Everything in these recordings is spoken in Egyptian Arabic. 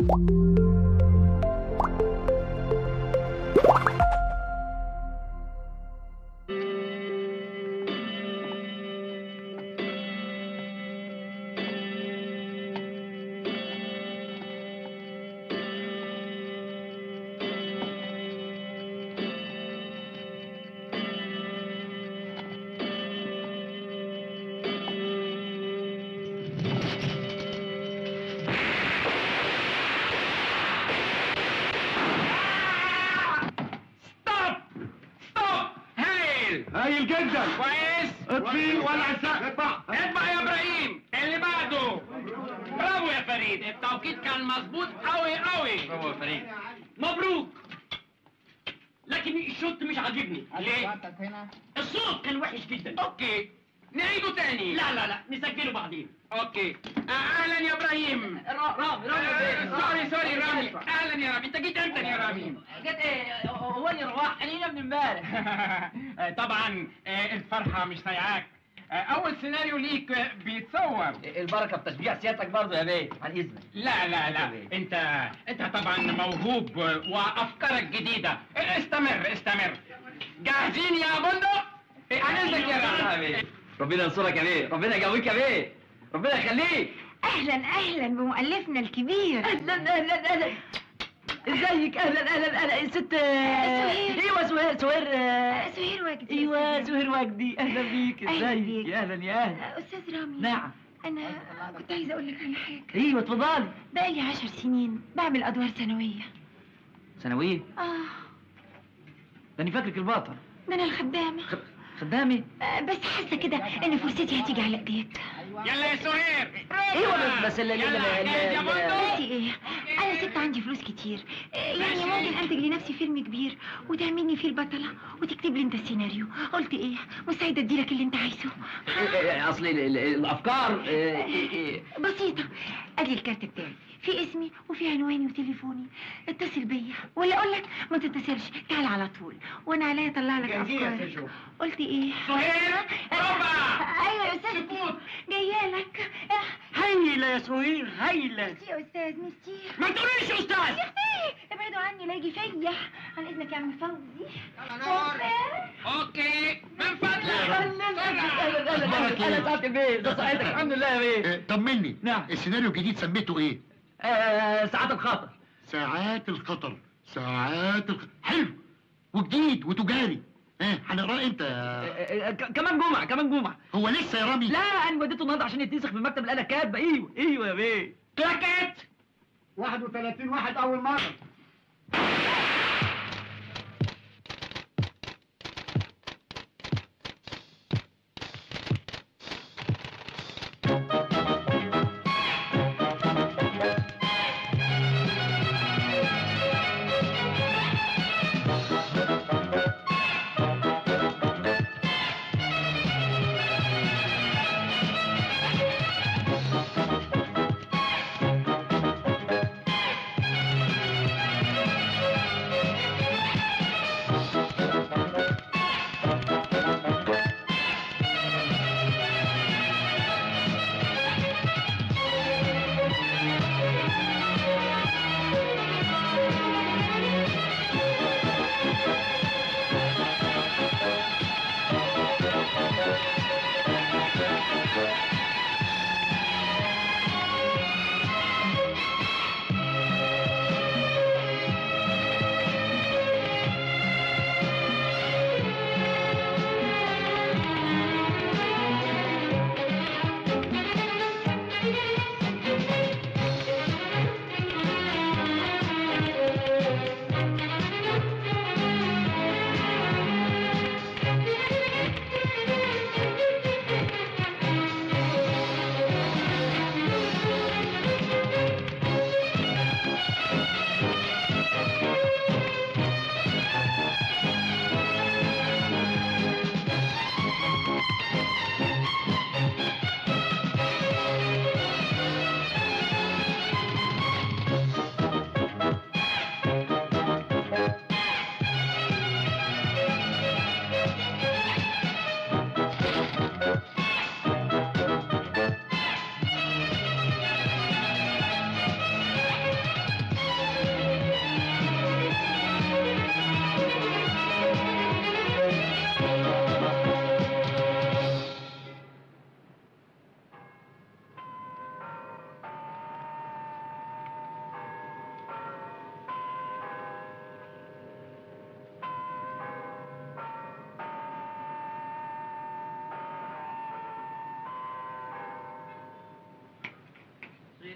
ستوب ستوب هايل هايل جدا كويس اطفي ولع السقف اتبع يا ابراهيم اللي بعده برافو يا فريد التوقيت كان مظبوط قوي قوي برافو يا فريد مبروك لكن الشوط مش عاجبني ليه؟ الصوت كان وحش جدا اوكي نعيده تاني لا لا لا نسجله بعدين اوكي آه، اهلا يا ابراهيم رامي رامي سوري سوري رامي اهلا يا رامي انت جيت امتى يا رامي جت ايه هو اللي رواح خلينا من امبارح طبعا آه، الفرحه مش سايعاك آه، اول سيناريو ليك آه، بيتصور البركه في تشجيع سيادتك برضه يا بيه عن اذنك لا لا لا انت انت طبعا موهوب وافكارك جديده استمر استمر جاهزين يا بندق هنزلك يا رامي ربنا ينصرك يا بيه ربنا يقويك يا بيه ربنا يخليك اهلا اهلا بمؤلفنا الكبير اهلا اهلا اهلا ازيك اهلا اهلا اهلا ست سهير. ايوه سهير سهير آه، سهير وجدي ايوه سهير وجدي اهلا بيك أهلا ازيك بيك. يا اهلا يا اهلا آه، استاذ رامي نعم انا كنت عايزه اقول لك على حاجه ايوه اتفضلي بقالي عشر سنين بعمل ادوار ثانويه ثانويه اه ده انا فاكرك البطل ده انا الخدامه خدامي آه، بس حاسه كده ان فرصتي هتيجي على ايديك يلا يا سهير ايوه بس بس ال- ال- يلا ال- جاهز يا ال- بندق بس ايه انا ست عندي فلوس كتير آه، يعني ممكن انتج لنفسي فيلم كبير وتعملني فيه البطله وتكتب لي انت السيناريو قلت ايه مستعده اديلك اللي انت عايزه إيه- إيه، اصل ال- ال- الافكار إيه، إيه، إيه. بسيطة ادي الكارت بتاعي في اسمي وفي عنواني وتليفوني اتصل بيا ولا اقول لك ما تتصلش تعال على طول وانا عليا اطلع لك افكار قلت ايه سهير ربع ايوه يا استاذ جايه لك هايله يا سهير هايله ميرسي يا استاذ ميرسي ما تقوليش يا استاذ يا اختي ابعدوا عني لا يجي فيا عن اذنك يا عم فوزي اوكي من فضلك اهلا اهلا اهلا اهلا سعاده البيه ده صحتك الحمد لله يا بيه إيه، طمني نعم. السيناريو الجديد سميته ايه آه، سعاده الخاطر ساعات الخطر ساعات الخ... حلو وجديد وتجاري ها هنقراه امتى آه، آه، ك- كمان جمعه كمان جمعه هو لسه يا رامي لا انا وديته النهارده عشان يتنسخ في المكتب الاله كاتبه ايوه ايوه يا بيه كلاكيت 31 واحد اول مره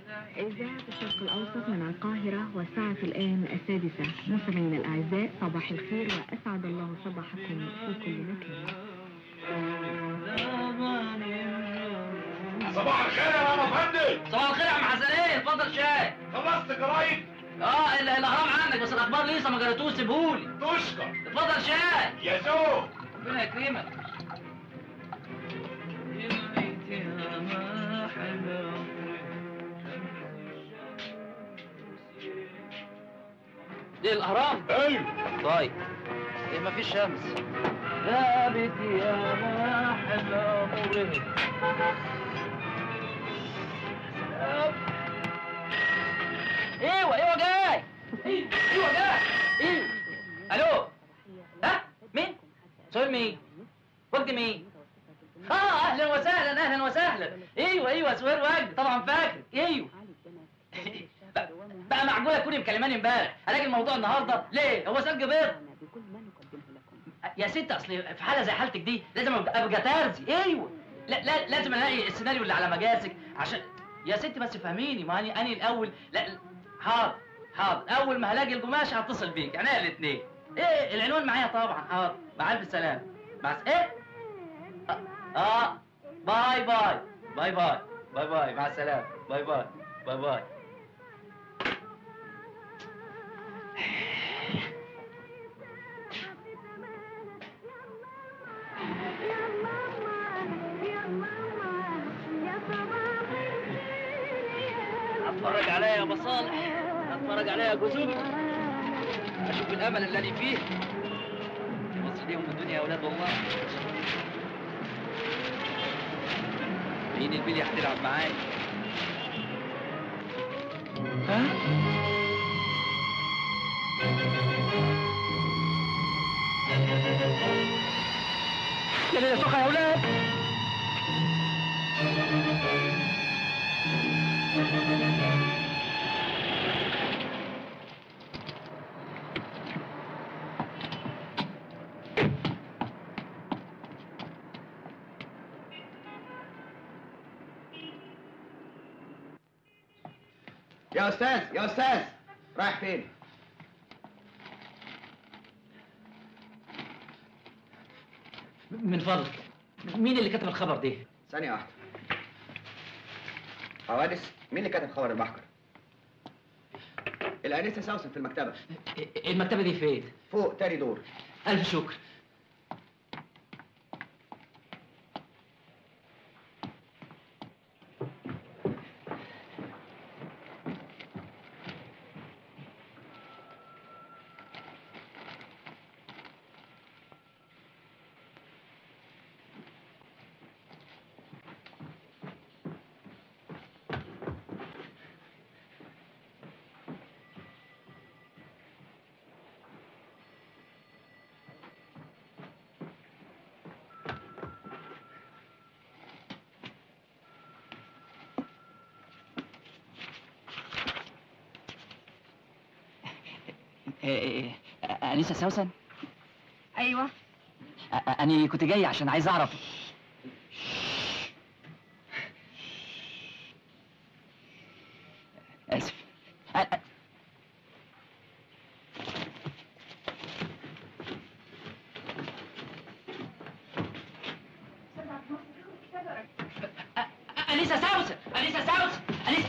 إذاعة الشرق الأوسط من القاهرة والساعة الآن السادسة مستمعينا الأعزاء صباح الخير وأسعد الله صباحكم في كل مكان صباح الخير يا ماما فندم صباح الخير يا عم حسنين اتفضل شاي خلصت جرايد اه ال- الاهرام عندك بس الاخبار لسه ما قريتوش سيبهولي تشكر اتفضل شاي يا زوج ربنا يكرمك دي الاهرام ايوه طيب ايه مفيش شمس غابت يا ماحل امره ايوه ايوه جاي ايوه ايوه جاي ايوه الو ها مين سؤال مين وجد مين اه اهلا وسهلا اهلا وسهلا ايوه ايوه سهير وجد طبعا فاكر ايوه بقى- بقى معقوله تكوني مكلماني امبارح الاقي الموضوع النهارده ليه هو سلق بيض يا ست اصل في حاله زي حالتك دي لازم ابقى أبقى ترزي ايوه لا لا لازم الاقي السيناريو اللي على مقاسك عشان يا ست بس فهميني ما اني اني الاول لا حاضر حاضر اول ما هلاقي القماش هتصل بيك يعني الاثنين ايه العنوان معايا طبعا حاضر مع الف سلامه مع الس- ايه اه, آه. باي باي باي باي باي باي مع السلامه باي باي باي باي اتفرج عليا يا مصالح اتفرج عليا يا جزوم اشوف الامل الذي فيه مصر ليهم الدنيا يا اولاد والله مين البلي هتلعب معايا ها يا ليلة سخة يا اولاد يا استاذ يا استاذ رايح فين من فضلك مين اللي كتب الخبر ده ثانيه واحده حوادث مين اللي كتب خبر المحكر الانسه سوسن في المكتبه المكتبة دي فين فوق تاني دور ألف شكر أنسة سوسن أيوة أنا كنت جاي عشان عايز أعرف آسف أ- أ- أ- أنسة سوسن أنسة سوسن أنسة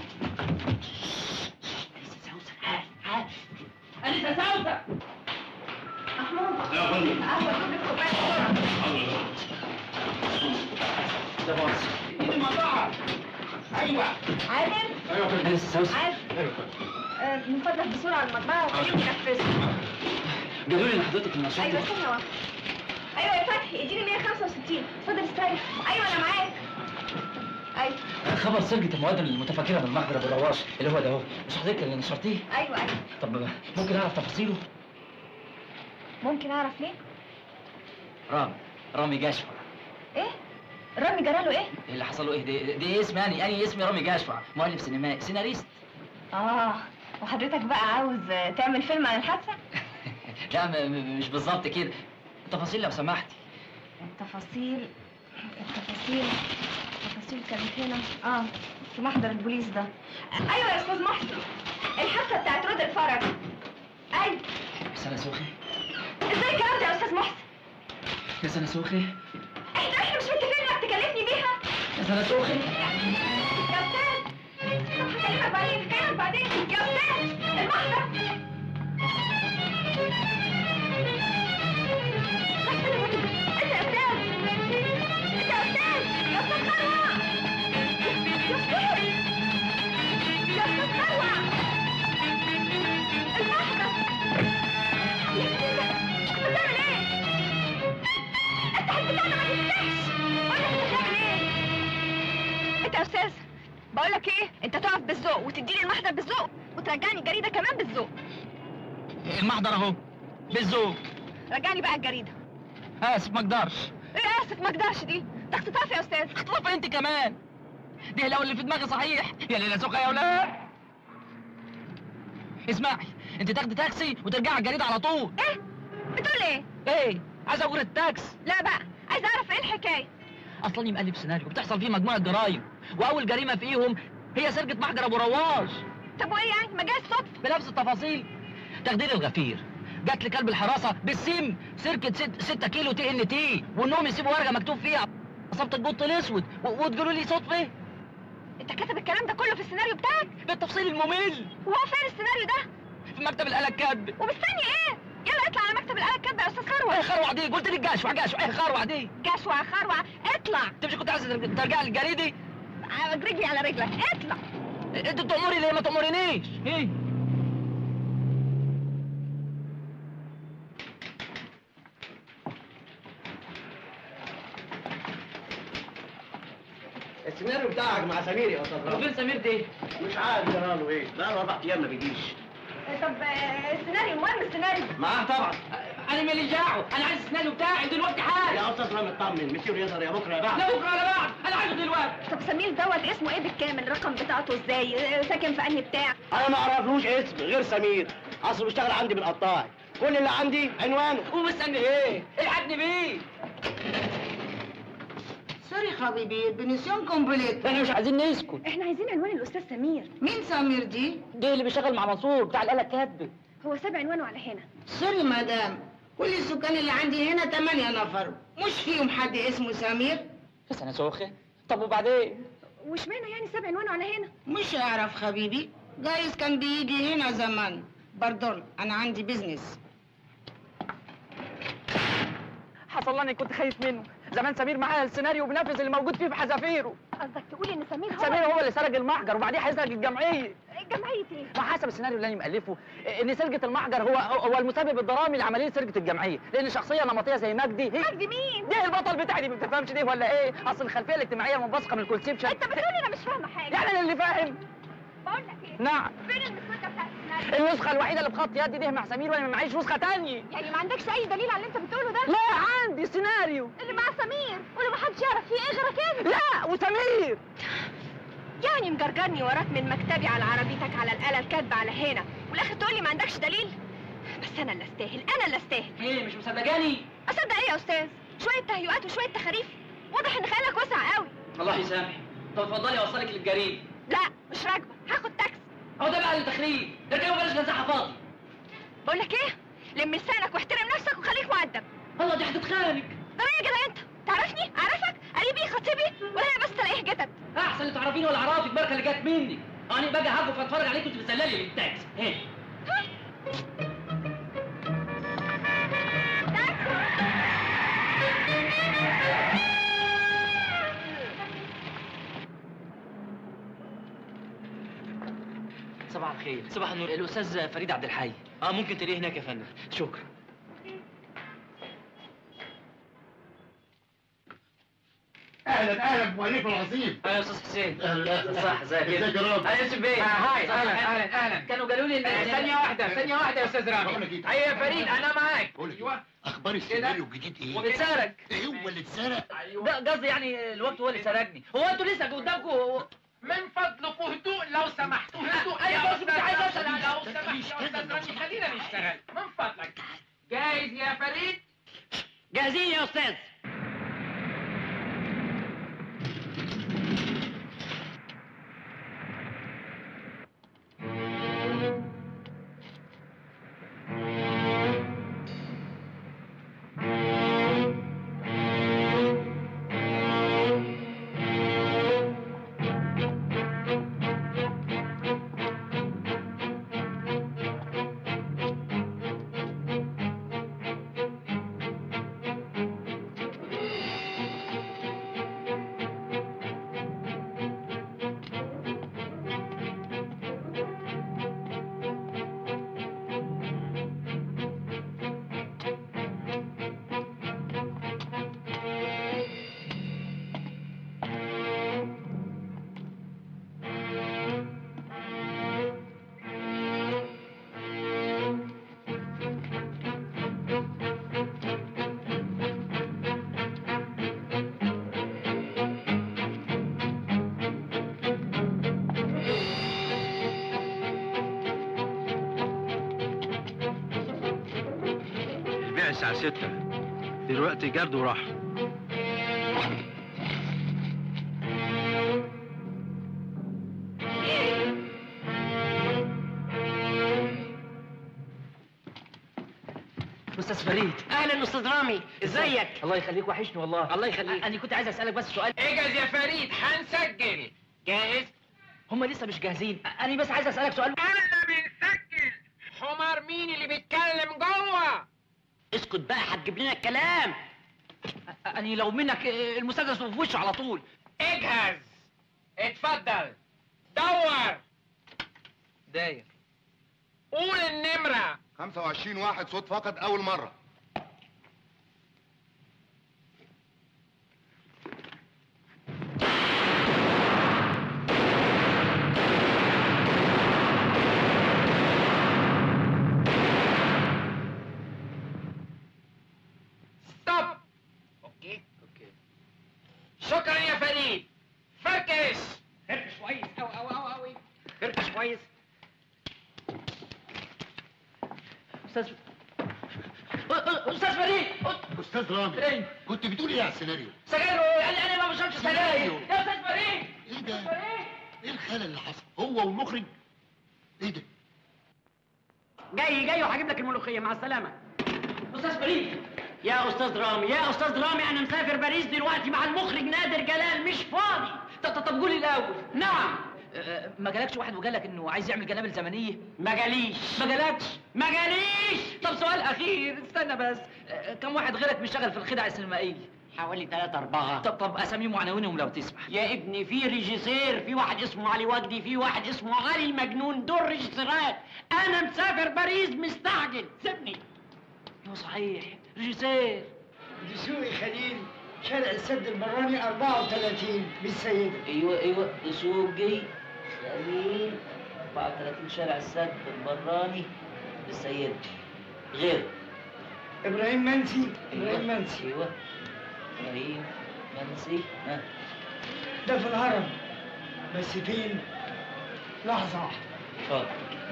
أنسة سوسن عال عال أنسة سوسن يا فندم ده باص ايدي مقطعه ايوه عادل ايوه يا فندم أنسة سوسن عادل آه، من فضلك بسرعة على المطبعة وخليهم ينفذوا قالوا لي ان حضرتك النشاط أيوة ثانية واحدة أيوة يا فتحي اديني 165 اتفضل استريح أيوة أنا معاك أيوة خبر سرقة المواد المتفكرة من محضر ابو رواش اللي هو ده اهو مش حضرتك اللي نشرتيه أيوة أيوة طب ممكن اعرف تفاصيله ممكن أعرف ليه؟ رامي رامي جاشفع إيه؟ الرامي جراله إيه؟ اللي حصل له ايه ده, ده اسمي يعني انا اسمي رامي جاشفع مؤلف سينمائي سيناريست آه وحضرتك بقى عاوز آه، تعمل فيلم عن الحادثة؟ لا م- م- مش بالظبط كده التفاصيل لو سمحتي التفاصيل التفاصيل التفاصيل كانت هنا اه في محضر البوليس ده ايوه يا استاذ محسن الحادثه بتاعت رود الفرج ايوه سنة سوخي ازاي الكلام ده يا استاذ محسن يا سنة سوخي احنا احنا مش متفقين انك تكلفني بيها يا سنة سوخي يا استاذ طب هكلمك بعدين هكلمك بعدين يا استاذ المحضر انت يا استاذ انت يا استاذ يا استاذ خروع يا استاذ يا استاذ خروع المحضر يا استاذ بتعمل ايه؟ انت هتبتعنا ما تفتحش قول لي انت بتعمل ايه؟ انت يا استاذ بقول لك ايه انت تقف بالذوق وتديني المحضر بالذوق وترجعني الجريده كمان بالذوق المحضر اهو بالذوق رجعني بقى الجريده اسف ما اقدرش ايه اسف ما اقدرش دي ده اختطاف يا استاذ اختطف انت كمان دي لو اللي في دماغي صحيح يا ليلى سوخي يا ولاد اسمعي انت تاخدي تاكسي وترجعي الجريده على طول ايه بتقول ايه ايه عايز اقول التاكس لا بقى عايز اعرف ايه الحكايه اصلا مقلب سيناريو بتحصل فيه مجموعه جرايم واول جريمه فيهم هي سرقه محجر ابو رواش طب وايه يعني ما جاش صدفه بنفس التفاصيل تخدير الغفير جات لكلب الحراسه بالسم سرقه 6 كيلو تي ان تي وانهم يسيبوا ورقه مكتوب فيها اصابه البط الاسود و- وتقولوا لي صدفه انت كاتب الكلام ده كله في السيناريو بتاعك بالتفصيل الممل وهو فين السيناريو ده في مكتب الاله الكاتب ومستني ايه يلا اطلع على مكتب الاله الكاتبه يا استاذ ايه خروع خروع دي قلت لك جاشوا جاشوا ايه خروع دي جشوع خروع اطلع انت مش كنت عايز ترجع للجريدي على رجلي على رجلك اطلع انت تأمري ليه ما تأمرنيش ايه السيناريو بتاعك مع سمير يا استاذ رامي فين سمير دي مش عارف جراله ايه بقى له اربع ايام ما بيجيش طب آه، السيناريو المهم السيناريو معاه طبعا انا مالي دعوه انا عايز السيناريو بتاعي دلوقتي حالا يا استاذ رامي اطمن مسير يظهر يا بكره يا بعد لا بكره ولا بعد انا عايزه دلوقتي طب سمير دوت اسمه ايه بالكامل الرقم بتاعته ازاي آه، ساكن في انهي بتاع انا ما اعرفلوش اسم غير سمير اصله بيشتغل عندي بالقطاعي كل اللي عندي عنوانه ومستني ايه الحقني بيه سوري حبيبي البنسيون كومبليت احنا مش عايزين نسكت احنا عايزين عنوان الاستاذ سمير مين سمير دي؟ دي اللي بيشتغل مع منصور بتاع الاله الكاتبه هو ساب عنوانه على هنا سوري مدام كل السكان اللي عندي هنا تمانية نفر مش فيهم حد اسمه سمير بس انا سوخه طب وبعدين واشمعنى يعني ساب عنوانه على هنا مش اعرف حبيبي جايز كان بيجي هنا زمان بردون انا عندي بيزنس حصل لي كنت خايف منه زمان سمير معاه السيناريو بنفذ اللي موجود فيه بحذافيره قصدك تقول ان سمير هو سمير هو اللي سرق المحجر وبعدين هيسرق الجمعيه جمعيه ايه ما حسب السيناريو اللي انا مألفه ان سرقه المحجر هو هو المسبب الدرامي لعمليه سرقه الجمعيه لان شخصيه نمطيه زي مجدي هي مجدي مين دي البطل بتاعي دي ما بتفهمش دي ولا ايه اصل الخلفيه الاجتماعيه المنبثقه من الكونسبشن انت بتقولي انا مش فاهمه حاجه يعني انا اللي فاهم بقول لك ايه نعم فين المسوده بتاعت السيناريو النسخه الوحيده اللي بخط يدي دي مع سمير وانا ما معيش نسخه تانية يعني ما عندكش اي دليل على اللي انت بتقوله ده لا عندي سيناريو اللي مع سمير واللي ما حدش يعرف فيه ايه غيرك انت لا وسمير يعني مجرجرني وراك من مكتبي على عربيتك على الآلة الكاتبة على هنا والاخر تقول لي ما عندكش دليل بس انا اللي استاهل انا اللي استاهل ايه مش مصدقاني اصدق ايه يا استاذ شويه تهيؤات وشويه تخاريف واضح ان خيالك واسع قوي الله يسامحك طب اتفضلي اوصلك للجريد لا مش راكبه هاخد تاكسي هو ده بقى التخريب اركبوا بلاش مساحه فاضي بقول لك ايه لم لسانك واحترم نفسك وخليك مؤدب الله دي هتتخانق ده ايه كده انت تعرفني اعرفك قريبي خطيبي ولا هي بس تلاقيه جتت احسن اللي تعرفيني ولا اعرفك بركه اللي جت مني انا باجي هاجي اتفرج عليك وانت بتسللي للتاكسي ايه صباح الخير صباح النور الاستاذ فريد عبد الحي اه ممكن تلاقيه هناك يا فندم شكرا اهلا اهلا بمؤلف العظيم انا يا استاذ حسين اهلا اهلا صح ازيك ازيك يا رامي انا يوسف بيه هاي صح، اهلا صح. اهلا اهلا كانوا قالوا لي آه، ان ثانية واحدة ثانية واحدة يا استاذ بقول لك رامي إيه؟ ايوه يا فريد انا معاك بقول لك ايوه إيه؟ اخبار السيناريو الجديد ايه؟ واتسرق ايه هو اللي اتسرق؟ ده قصدي يعني الوقت هو اللي سرقني هو انتوا لسه قدامكم من فضلكم هدوء لو سمحتوا هدوء أيوة، يا بس كنت عايز استاذ أسأل رامي، عن- لو سمحت يا استاذ رامي خلينا نشتغل من فضلك جاهز يا فريد جاهزين يا استاذ الساعة ستة دلوقتي جرد وراح استاذ فريد اهلا استاذ رامي ازيك الله يخليك وحشني والله الله يخليك. انا كنت عايز اسالك بس سؤال اجهز يا فريد هنسجل جاهز هم لسه مش جاهزين انا بس عايز اسالك سؤال انا بنسجل حمار مين اللي بيتكلم جوه اسكت بقى هتجيب لنا الكلام انا لو منك آه، المسدس في وشه على طول اجهز اتفضل دور داير قول النمرة 25 واحد صوت فقط أول مرة ستوب اوكي اوكي شكرا يا فريد فركش فركش كويس او او او اوي فركش كويس استاذ أ- أ- استاذ فريد أ- أستاذ رامي فريد كنت بتقول إيه على السيناريو؟ سجاير انا انا ما بشربش سجاير يا استاذ فريد إيه ده؟ إيه الخلل اللي حصل؟ هو والمخرج؟ إيه ده؟ جاي جاي وهجيب لك الملوخيه مع السلامه استاذ فريد يا استاذ رامي يا استاذ رامي انا مسافر باريس دلوقتي مع المخرج نادر جلال مش فاضي طب طب طب قولي الاول نعم آه، ما جالكش واحد وقال لك انه عايز يعمل جنابل زمنيه ما جاليش ما جالكش ما جاليش طب سؤال اخير استنى بس آه، كم واحد غيرك بيشتغل في الخدع السينمائيه حوالي ثلاثة أربعة طب طب اساميهم وعناوينهم لو تسمح يا ابني في ريجيسير في واحد اسمه علي وجدي في واحد اسمه علي المجنون دول ريجيسيرات انا مسافر باريس مستعجل سيبني ايوه صحيح ريجيسير دسوقي خليل شارع السد البراني 34 بالسيدة ايوه ايوه دسوقي خليل 34 شارع السد البراني السيد غير ابراهيم منسي ابراهيم منسي ايوه ابراهيم منسي ها ده في الهرم بس فين؟ لحظة واحدة اتفضل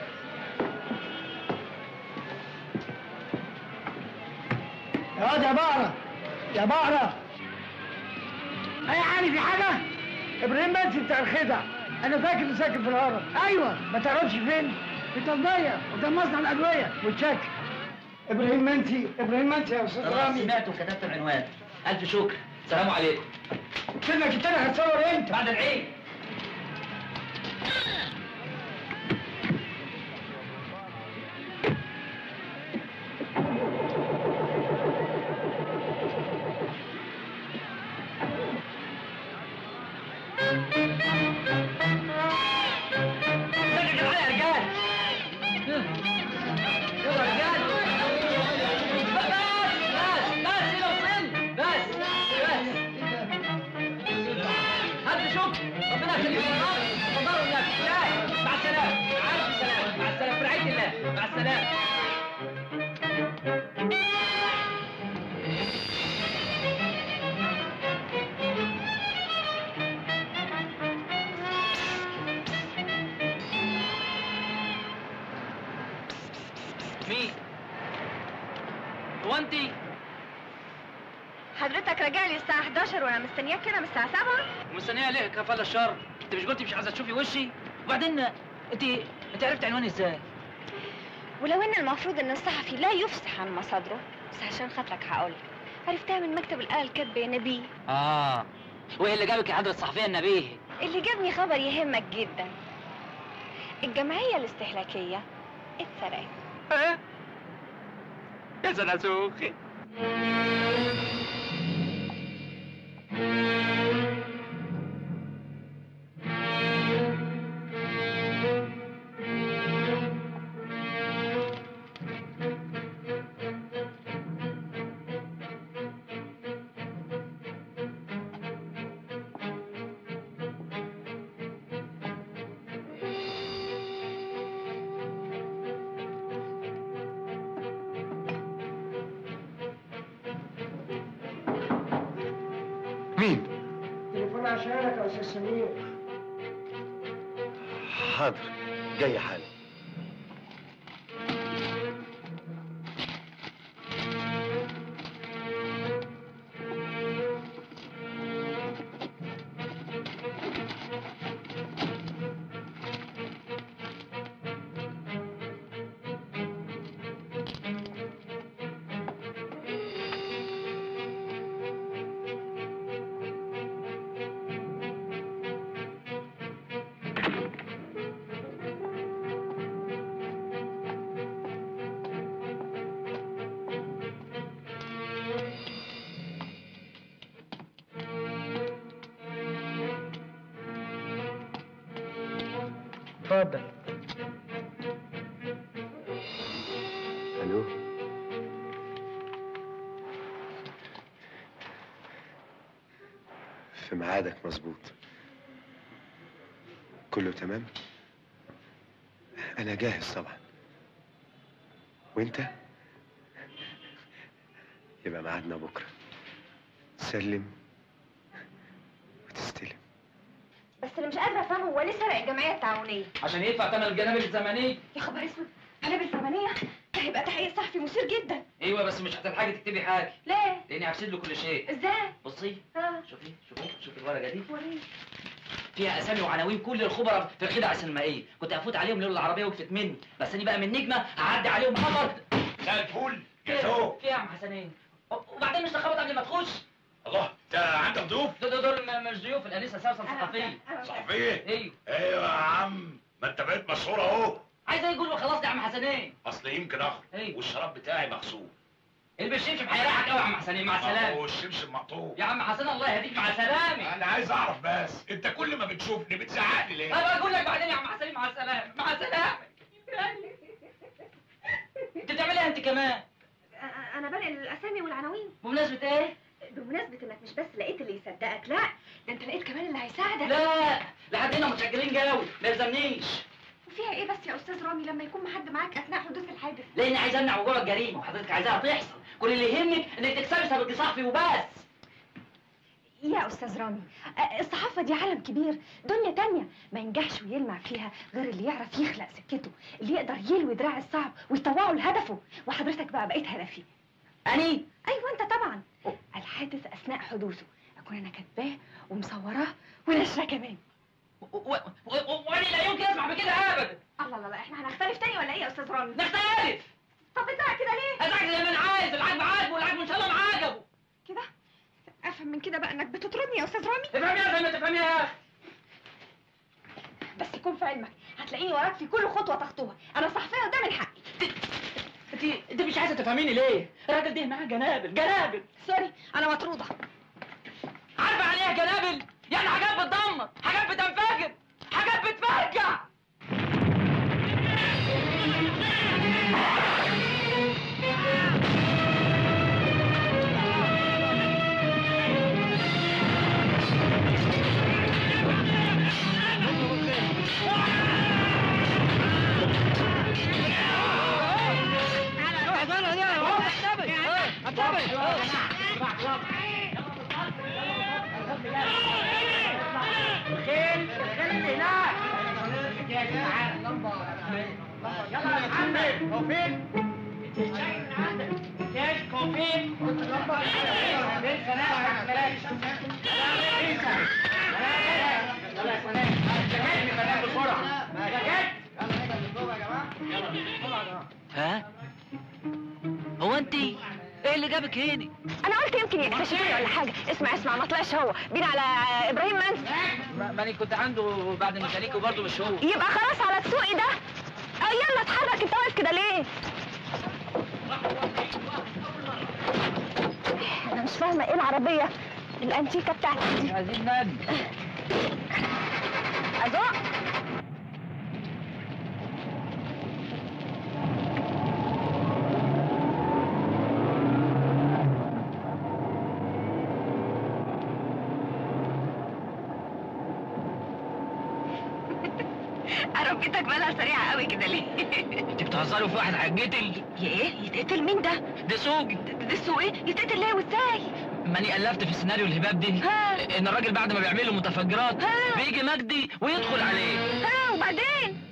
يا واد يا بقرة يا بقرة اي يعني في حاجة؟ ابراهيم منسي بتاع الخدع انا فاكر انه ساكن في الهرم ايوه ما تعرفش فين؟ في طلبية قدام مصنع الادوية وتشكل ابراهيم منسي ابراهيم منسي يا استاذ خلاص رامي سمعت وكتبت العنوان الف شكر سلام عليكم فيلمك التاني هتصور امتى؟ بعد العيد سجل على يا رجال يلا يا رجال بس بس بس الى وصلنا بس بس الف شكر ربنا يخليك يا رب تفضلوا الناس لا مع السلامه عارف السلامه مع السلامه في رعايه الله مع السلامه مين؟ هو انت حضرتك راجع لي الساعة 11 وانا مستنياك هنا من الساعة 7 مستنيه ليه كفاله الشر انت مش قلتي مش عايزه تشوفي وشي وبعدين انت انت عرفت عنواني ازاي ولو ان المفروض ان الصحفي لا يفصح عن مصادره بس عشان خاطرك هقولك عرفتها من مكتب الآلة الكاتبة يا نبيه اه وايه اللي جابك يا حضره الصحفيه النبيه اللي جابني خبر يهمك جدا الجمعية الاستهلاكية اتسرقت يا زنازوخي مين؟ تليفون عشانك يا استاذ سمير حاضر جاي حالا اتفضل الو في ميعادك مظبوط كله تمام انا جاهز طبعا وانت يبقى ميعادنا بكره سلم وتستلم بس اللي مش قادره افهمه هو ليه سرق الجمعيه التعاونيه عشان يدفع ثمن الجنابل الزمنيه يا خبر اسود قنابل زمنيه ده هيبقى تحقيق صحفي مثير جدا ايوه بس مش هتلحقي تكتبي حاجه ليه لاني هفسد له كل شيء ازاي بصي ها شوفي شوفي شوفي الورقه دي وريني فيها اسامي وعناوين كل الخبراء في الخدع السينمائيه كنت افوت عليهم لولا العربيه وقفت مني بس انا بقى من نجمه هعدي عليهم قمر زي الفل كده. يا زوج في يا عم حسنين وبعدين مش نخبط قبل ما تخش الله انت عندك ضيوف دول دول, دول م- مش ضيوف الانسه اساسا صحفيه صحفيه ايوه ايوه يا عم ما انت بقيت مشهور اهو عايز يقول خلاص يا عم حسنين اصل يمكن اخرج ايوه. والشراب بتاعي مغسول البشمشم هيريحك قوي يا عم حسنين مع السلامه هو الشمشم مقطوع يا عم حسن الله يهديك مع سلامه انا عايز اعرف بس انت كل ما بتشوفني بتزعقني ليه انا اقول لك بعدين يا عم حسنين مع السلامه مع السلامه انت بتعمل ايه انت كمان انا بنقل الاسامي والعناوين بمناسبه ايه بمناسبة انك مش بس لقيت اللي يصدقك لا ده انت لقيت كمان اللي هيساعدك لا لحد هنا متشكرين قوي ما يلزمنيش وفيها ايه بس يا استاذ رامي لما يكون حد معاك اثناء حدوث الحادث لاني عايز امنع وقوع الجريمه وحضرتك عايزاها تحصل كل اللي يهمك انك تكسبي سبب صحفي وبس يا استاذ رامي آه، الصحافة دي عالم كبير دنيا تانية ما ينجحش ويلمع فيها غير اللي يعرف يخلق سكته اللي يقدر يلوي دراع الصعب ويطوعه لهدفه وحضرتك بقى بقيت هدفي اني ايوه انت طبعا الحادث اثناء حدوثه اكون انا كاتباه ومصوراه ونشراه كمان وانا لا يمكن اسمع بكده ابدا الله الله لا احنا هنختلف تاني ولا ايه يا استاذ رامي نختلف طب بتاع كده ليه ازعج زي ما انا عايز العجب عاجبه والعجب ان شاء الله معاجبه كده افهم من كده بقى انك بتطردني يا استاذ رامي افهميها زي ما تفهميها يا اخي بس يكون في علمك هتلاقيني وراك في كل خطوه تخطوها انا صحفيه وده من حقي انت انت مش عايزه تفهميني ليه الراجل ده معاه جنابل جنابل سوري انا مطروده عارفه يعني ايه جنابل يعني حاجات بتدمر حاجات بتنفجر حاجات بتفرجع ها هو انت ايه اللي جابك هنا انا قلت يمكن يكتشفوني ولا حاجه اسمع اسمع ما طلعش هو بين على ابراهيم منسي ما انا كنت عنده بعد الميكانيكي وبرضه مش هو يبقى خلاص على السوق ده اه يلا اتحرك انت واقف كده ليه انا مش فاهمه ايه العربيه الانتيكه بتاعتك دي عايزين نادي ازق عربيتك بالها سريعه قوي كده ليه انت بتهزري وفي واحد هيتقتل يا ايه يتقتل مين ده ده سوقي ده السوق ايه يتقتل ليه وازاي ماني الفت في السيناريو الهباب دي ها. ان الراجل بعد ما بيعمل له متفجرات ها. بيجي مجدي ويدخل عليه ها وبعدين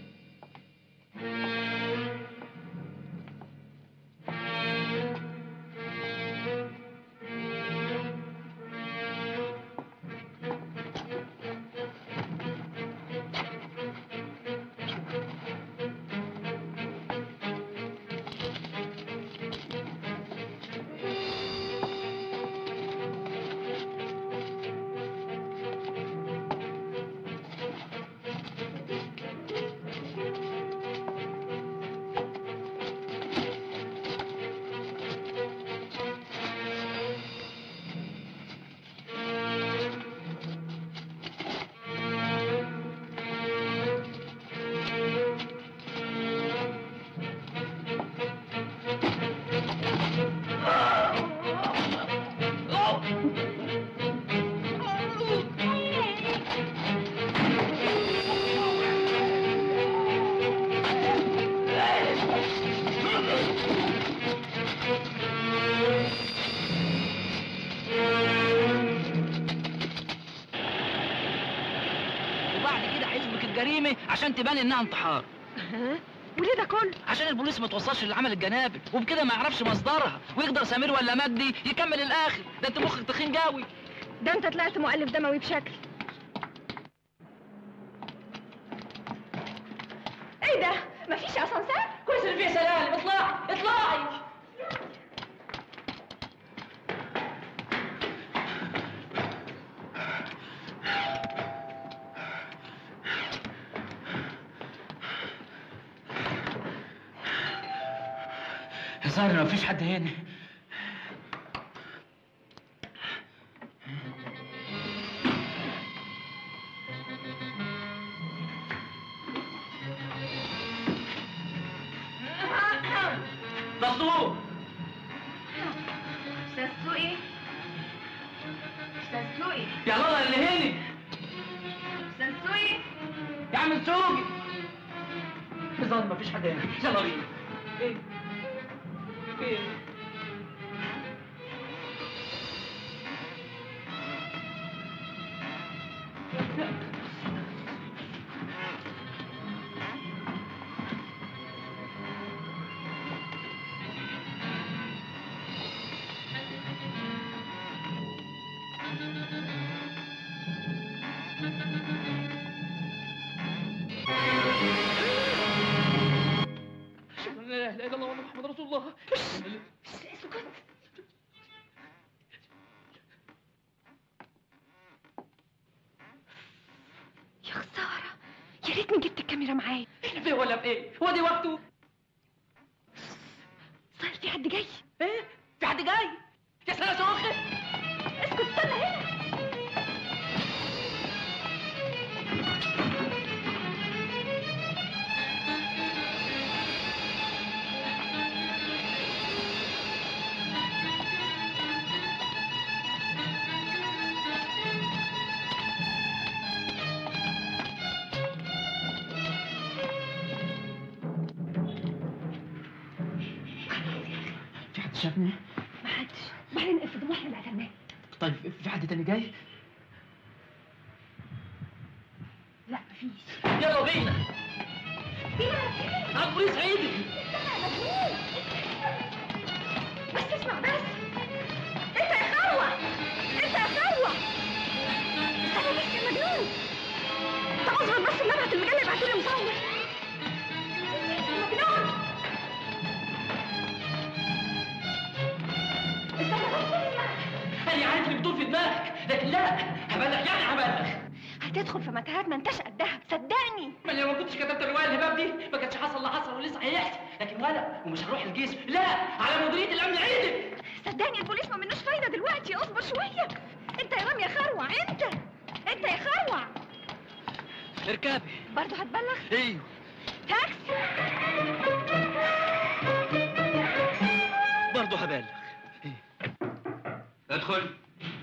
عشان تبان انها انتحار وليه ده كله عشان البوليس ما توصلش للعمل الجنابي وبكده ما يعرفش مصدرها ويقدر سمير ولا مجدي يكمل الاخر ده انت مخك تخين قوي ده انت طلعت مؤلف دموي بشكل ايه ده مفيش اسانسير كويس اللي فيه سلالم اطلعي اطلعي الظاهر ان مفيش حد هنا مطلوب استاذ سوقي استاذ سوقي يا الله اللي هنا استاذ سوقي يا عم سوقي الظاهر مفيش حد هنا يلا بينا ايه ايه أشهد أن لا إله إلا الله وأن محمد رسول الله اسكت يا خسارة يا ريتني جبت الكاميرا معايا احنا فيه ولا بايه؟ هو دي وقته؟ صار في حد جاي ايه؟ في حد جاي؟ يا سنة سوخة اسكت استنى هنا في حد شافني؟ محدش بعدين افرض واحنا اللي قتلناه طيب في حد تاني جاي؟ لا مفيش يلا بينا فينا فين على البوليس عيدي استنى يا مجنون بس اسمع بس انت يا خروة انت يا خروة استنى بس يا مجنون انت اصبر بس اللي ابعت المجلة يبعتولي مصور مجنون استنى بس اسمع أنا عارف اللي بتقول في دماغك لكن لا هبلغ يعني هبلغ هتدخل في متاهات ما انتش قدها صدقني ما أنا لو ما كنتش كتبت الرواية الهباب دي ما كانش حصل اللي حصل ولسه هيحصل لكن ولا ومش هروح الجيش لا على مديرية الأمن عيدك صدقني البوليس ما منوش فايدة دلوقتي اصبر شوية انت يا رامي يا خروع انت انت يا خروع اركبي برضه هتبلغ ايوه تاكسي برضه هبلغ ادخل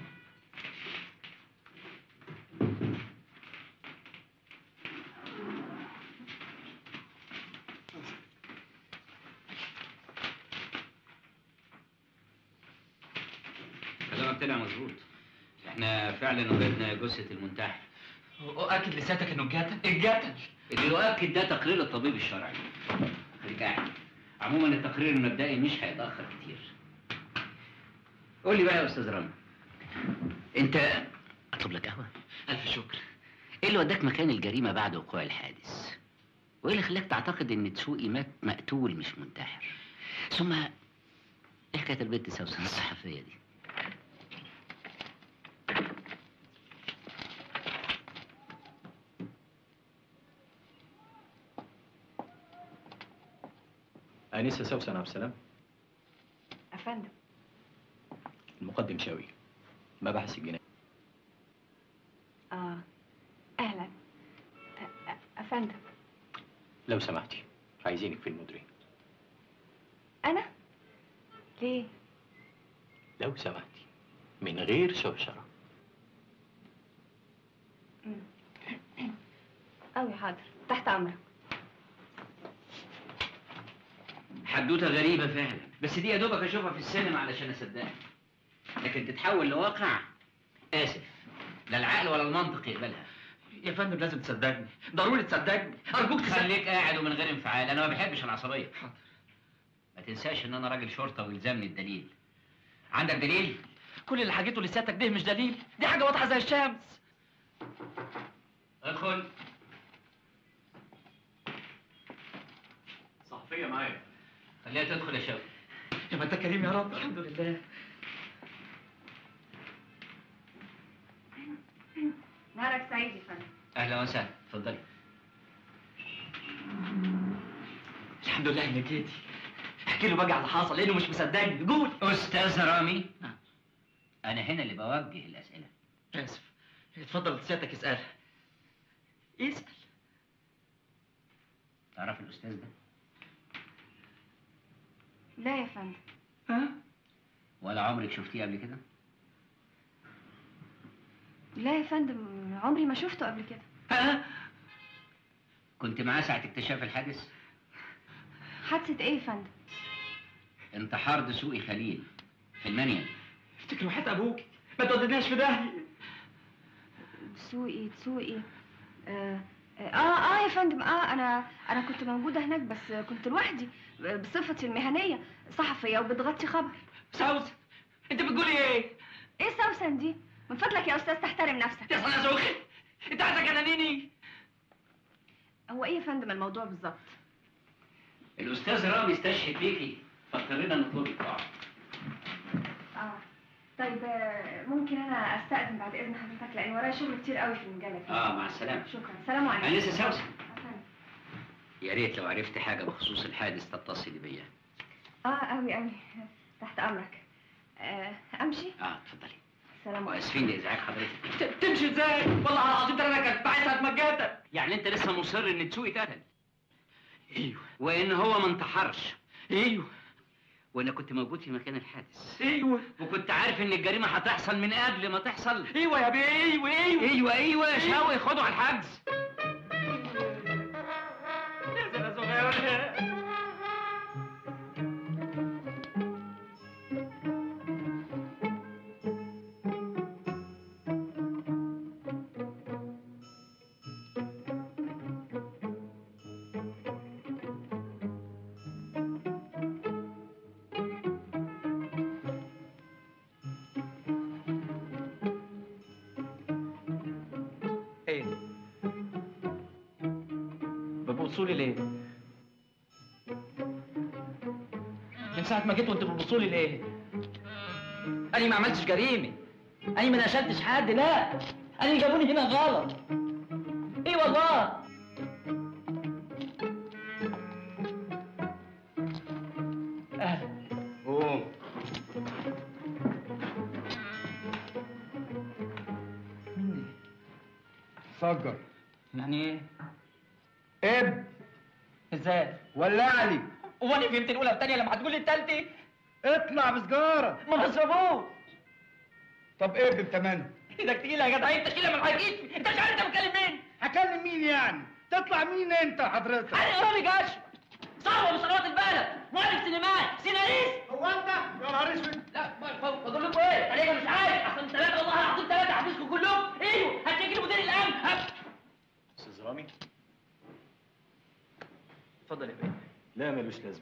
كلامك طلع مظبوط احنا فعلا وجدنا جثة المنتحر أؤكد لسيادتك إنه اتقتل اتقتل اللي يؤكد ده تقرير الطبيب الشرعي خليك قاعد عموما التقرير المبدئي مش هيتأخر كتير قول لي بقى يا استاذ رامي انت اطلب لك قهوه ألف شكر ايه اللي وداك مكان الجريمه بعد وقوع الحادث وايه اللي خلاك تعتقد ان دسوقي مات مقتول مش منتحر ثم ايه حكايه البنت سوسن الصحفيه دي أنيسة سوسن عبد السلام افندم المقدم شاوي مباحث الجناية اه اهلا أ- أ- افندم لو سمحتي عايزينك في المديرية انا ليه لو سمحتي من غير شوشرة قوي حاضر تحت امرك حدوته غريبه فعلا بس دي يا دوبك اشوفها في السينما علشان اصدقها لكن تتحول لواقع اسف لا العقل ولا المنطق يقبلها يا فندم لازم تصدقني ضروري تصدقني ارجوك تصدقني خليك قاعد ومن غير انفعال انا ما بحبش العصبيه حاضر ما تنساش ان انا راجل شرطه ويلزمني الدليل عندك دليل كل اللي حكيته لسيادتك ده مش دليل دي حاجه واضحه زي الشمس ادخل صحفية معايا خليها تدخل يا شوقي يا ما انت كريم يا رب الحمد لله نهارك سعيد يا فندم اهلا وسهلا اتفضلي الحمد لله انك جيتي احكي له بقى على اللي حصل لانه مش مصدقني قول استاذ رامي نعم. انا هنا اللي بوجه الاسئله اسف اتفضل سيادتك اسالها اسال تعرف الاستاذ ده لا يا فندم ها ولا عمرك شفتيه قبل كده لا يا فندم عمري ما شفته قبل كده ها كنت معاه ساعه اكتشاف الحادث حادثة ايه يا فندم انتحار دسوقي خليل في المنيل افتكر وحياة ابوك ما توديناش في داهيه دسوقي دسوقي آه, اه اه يا فندم اه انا انا كنت موجودة هناك بس كنت لوحدي بصفتي المهنية صحفية وبتغطي خبر سوسن انت بتقولي ايه؟ ايه سوسن دي من فضلك يا استاذ تحترم نفسك يا صلاة زوخي انت عايزك انانيني هو ايه يا فندم الموضوع بالظبط الاستاذ رامي استشهد بيكي فاضطرينا نطلب القاعه اه طيب آه، ممكن انا استأذن بعد اذن حضرتك لان ورايا شغل كتير قوي في المجال كده. اه مع السلامه شكرا سلام عليكم انسه سوسن أفندم. يا ريت لو عرفت حاجه بخصوص الحادث تتصلي بيا اه قوي قوي تحت امرك آه امشي اه اتفضلي سلام عليكم واسفين لازعاج حضرتك ت- تمشي ازاي؟ والله العظيم ده انا كنت عايز اتمجدك يعني انت لسه مصر ان تسوقي اتقتل ايوه وان هو ما انتحرش ايوه وانا كنت موجود في مكان الحادث ايوه وكنت عارف ان الجريمه هتحصل من قبل ما تحصل ايوه يا بيه ايوه ايوه ايوه ايوه شاوي خدوا على الحجز يا زلمه صغير ايه بتبصوا لي ليه؟ من ساعة ما جيت وانت بتبصوا لي ليه؟ أنا ما عملتش جريمة أنا ما نشلتش حد لا أنا اللي جابوني هنا غلط إيه والله أهلا قوم مين دي؟ فجر يعني إيه؟ اب إزاي؟ ولع لي هو أنا فهمت الأولى والتانية لما هتقول لي التالتة؟ اطلع بسجارة ما بشربوش طب اب بتمنى ايدك تقيلة يا جدع انت تقيلة ما الحقيقيش انت مش عارف انت بتكلم مين؟ هكلم مين يعني تطلع مين انت حضرتك انا رامي جاش صاحب من ثروات البلد مؤلف سينمائي سيناريست هو انت يا نهار اسود لا ما- ما- بقول لكم ايه انا مش عارف احسن ثلاثة والله العظيم ثلاثة هحبسكم كلكم ايوه هتجي مدير الامن هب- استاذ رامي اتفضل يا بيه لا ملوش لازمه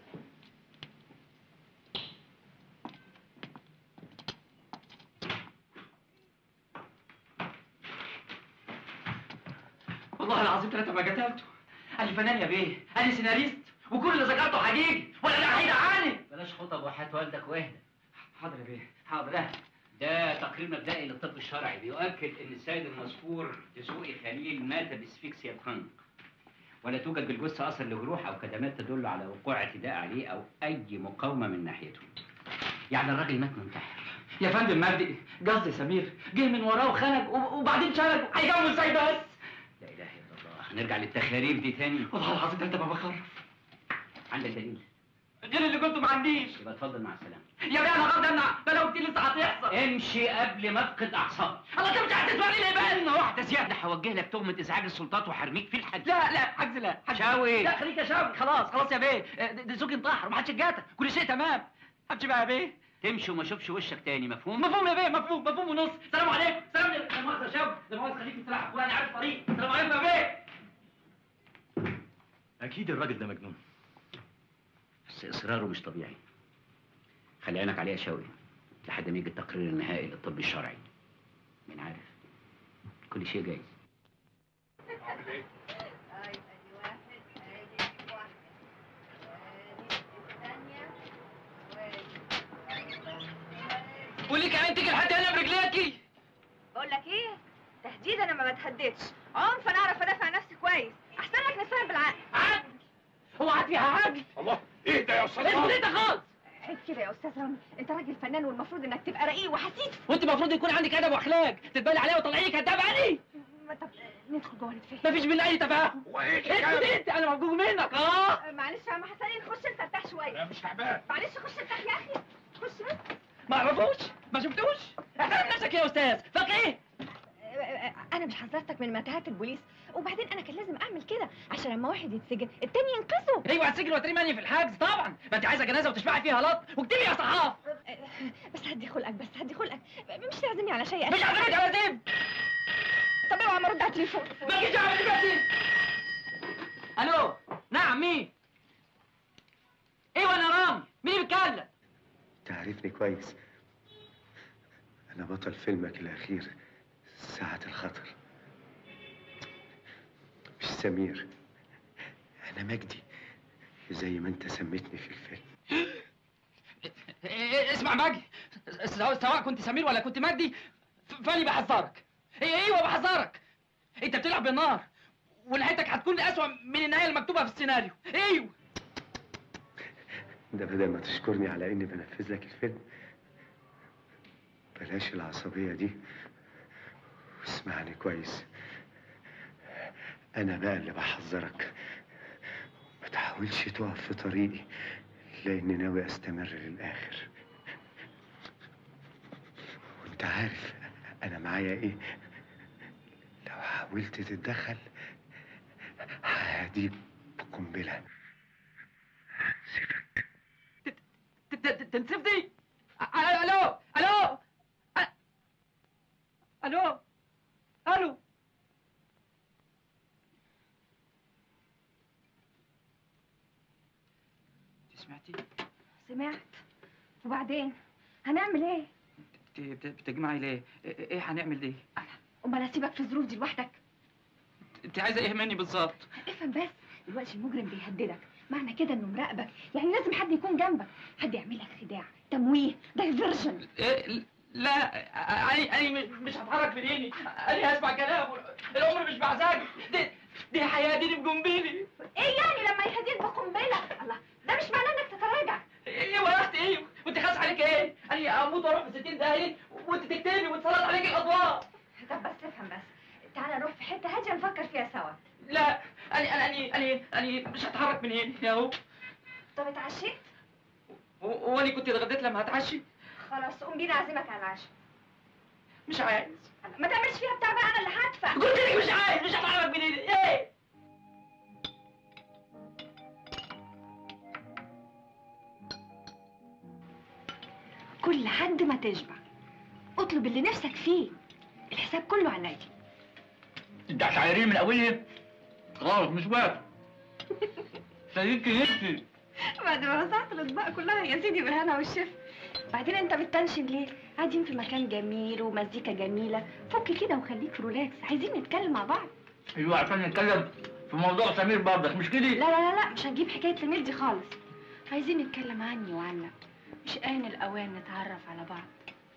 والله العظيم ثلاثة ما قتلته انا فنان يا بيه انا سيناريست وكل اللي ذكرته حقيقي ولا ده هيدعاني بلاش خطب وحياة والدك واهدى حاضر يا بيه حاضر اه. ده تقرير مبدئي للطب الشرعي بيؤكد ان السيد المذكور دسوقي خليل مات باسفكسيا خنق ولا توجد بالجثة اثر لجروح او كدمات تدل على وقوع اعتداء عليه او اي مقاومة من ناحيته يعني الراجل مات منتحر يا فندم مجدي قصدي سمير جه من وراه وخنق وب- وبعدين شرب هيجوز ازاي بس لا اله الا الله نرجع للتخاريف دي تاني والله العظيم ده انت ما بخرف عندك دليل غير اللي قلته ما عنديش يبقى اتفضل مع السلامة يا بيه انا غلطان ده لو كتير لسه هتحصل امشي قبل ما افقد اعصابي الله انت مش هتسمعني ليه بقى كلمة واحدة زيادة هوجه لك تهمة ازعاج السلطات وحرميك في الحد لا لا حجز لا حجز شاوي. لا خليك يا شاوي خلاص خلاص يا بيه اه، ده ده زوجي انتحر ومحدش جاتا كل شيء تمام همشي بقى يا بيه تمشي وما اشوفش وشك تاني مفهوم مفهوم يا بيه مفهوم مفهوم ونص سلام عليكم سلام عليكم لا مؤاخذه يا شباب لا مؤاخذه خليك تستريح وانا عارف طريق سلام عليكم يا بيه اكيد الراجل ده مجنون بس اصراره مش طبيعي خلي عينك عليه يا شوقي لحد ما يجي التقرير النهائي للطب الشرعي مين عارف كل شيء جايز قولي كمان تيجي لحد هنا برجليكي بقول لك ايه تهديد انا ما بتهددش عنف انا اعرف ادافع عن نفسي كويس احسن لك نتفاهم بالعقل عدل هو عاد فيها عدل الله ايه ده يا استاذ اسكت رامي؟ انت خالص عيب كده يا استاذ رامي انت راجل فنان والمفروض انك تبقى رقيق وحسيس وانت المفروض يكون عندك ادب واخلاق تتبالي عليها وطلعيني كداب علي ما طب ندخل جوه نتفاهم مفيش بينا اي تفاهم وايه اسكت الحكايه انت انا مرجوك منك اه أه، معلش يا عم حسنين خش انت ارتاح شويه انا مش تعبان معلش خش ارتاح يا اخي خش بس ما اعرفوش ما شفتوش احترم نفسك يا استاذ فاكر ايه أه، أه، انا مش حذرتك من متاهات البوليس وبعدين انا كان لازم اعمل كده عشان لما واحد يتسجن التاني ينقذه ايوه هتسجن وترمي في الحجز طبعا ما انت عايزه جنازه وتشبعي فيها لط واكتبي يا صحاف أه، بس هدي خلقك بس هدي خلقك مش تعزمني على شيء مش عايزك على زين طب اوعى ما ارد على التليفون ما تجيش على دلوقتي الو نعم مين ايوه انا رامي مين بيتكلم تعرفني كويس أنا بطل فيلمك الأخير ساعة الخطر مش سمير أنا مجدي زي ما أنت سميتني في الفيلم إيه- إيه، اسمع ماجي سواء سواء كنت سمير ولا كنت مجدي ف- فاني بحذرك إيه ايوه بحذرك انت بتلعب بالنار ونهايتك هتكون اسوأ من النهايه المكتوبه في السيناريو ايوه ده بدل ما تشكرني على إني بنفذ لك الفيلم بلاش العصبية دي واسمعني كويس أنا بقى اللي بحذرك ما تحاولش تقف في طريقي لأني ناوي أستمر للآخر وأنت عارف أنا معايا إيه لو حاولت تتدخل هديك بقنبلة ت- ت- ت- تنسفني أ- الو الو أ- الو الو انت سمعتي سمعت وبعدين هنعمل ايه بت- بت- بتجمعي ليه ايه إيه هنعمل ليه امال اسيبك في الظروف دي لوحدك انت عايزه ايه مني بالظبط افهم بس دلوقتي المجرم بيهددك معنى كده انه مراقبك يعني لازم حد يكون جنبك حد يعمل لك خداع تمويه دايفرجن إيه لا انا انا مش هتحرك من ايدي انا هسمع كلامه العمر مش بعزاك دي دي هيهديني بجنبيلي ايه يعني لما يهديك بقنبله الله ده مش معناه انك تتراجع ايوه يا اختي ايوه وانت خاص عليك ايه؟ انا اموت واروح في 60 دقايق وانت تكتبي وتسلط عليك الاضواء طب بس افهم بس تعالى نروح في حته هاديه نفكر فيها سوا لا انا انا انا انا انا مش هتحرك من هنا يا هو طب اتعشيت هو انا كنت اتغديت لما هتعشي خلاص قوم بينا اعزمك على العشاء مش عايز ما تعملش فيها بتاع بقى انا اللي هدفع قلت لك مش عايز مش هتحرك من هنا ايه كل لحد ما تشبع اطلب اللي نفسك فيه الحساب كله عليا انت هتعايريني من اولها خلاص مش واقف سيدك نفسي بعد ما وزعت الاطباق كلها يا سيدي بالهنا والشفا بعدين انت بتتنشن ليه قاعدين في مكان جميل ومزيكا جميله فك كده وخليك في ريلاكس عايزين نتكلم مع بعض ايوه عشان نتكلم في موضوع سمير برضك مش كده لا لا لا لا مش هنجيب حكايه سمير دي خالص عايزين نتكلم عني وعنك مش آن الأوان نتعرف على بعض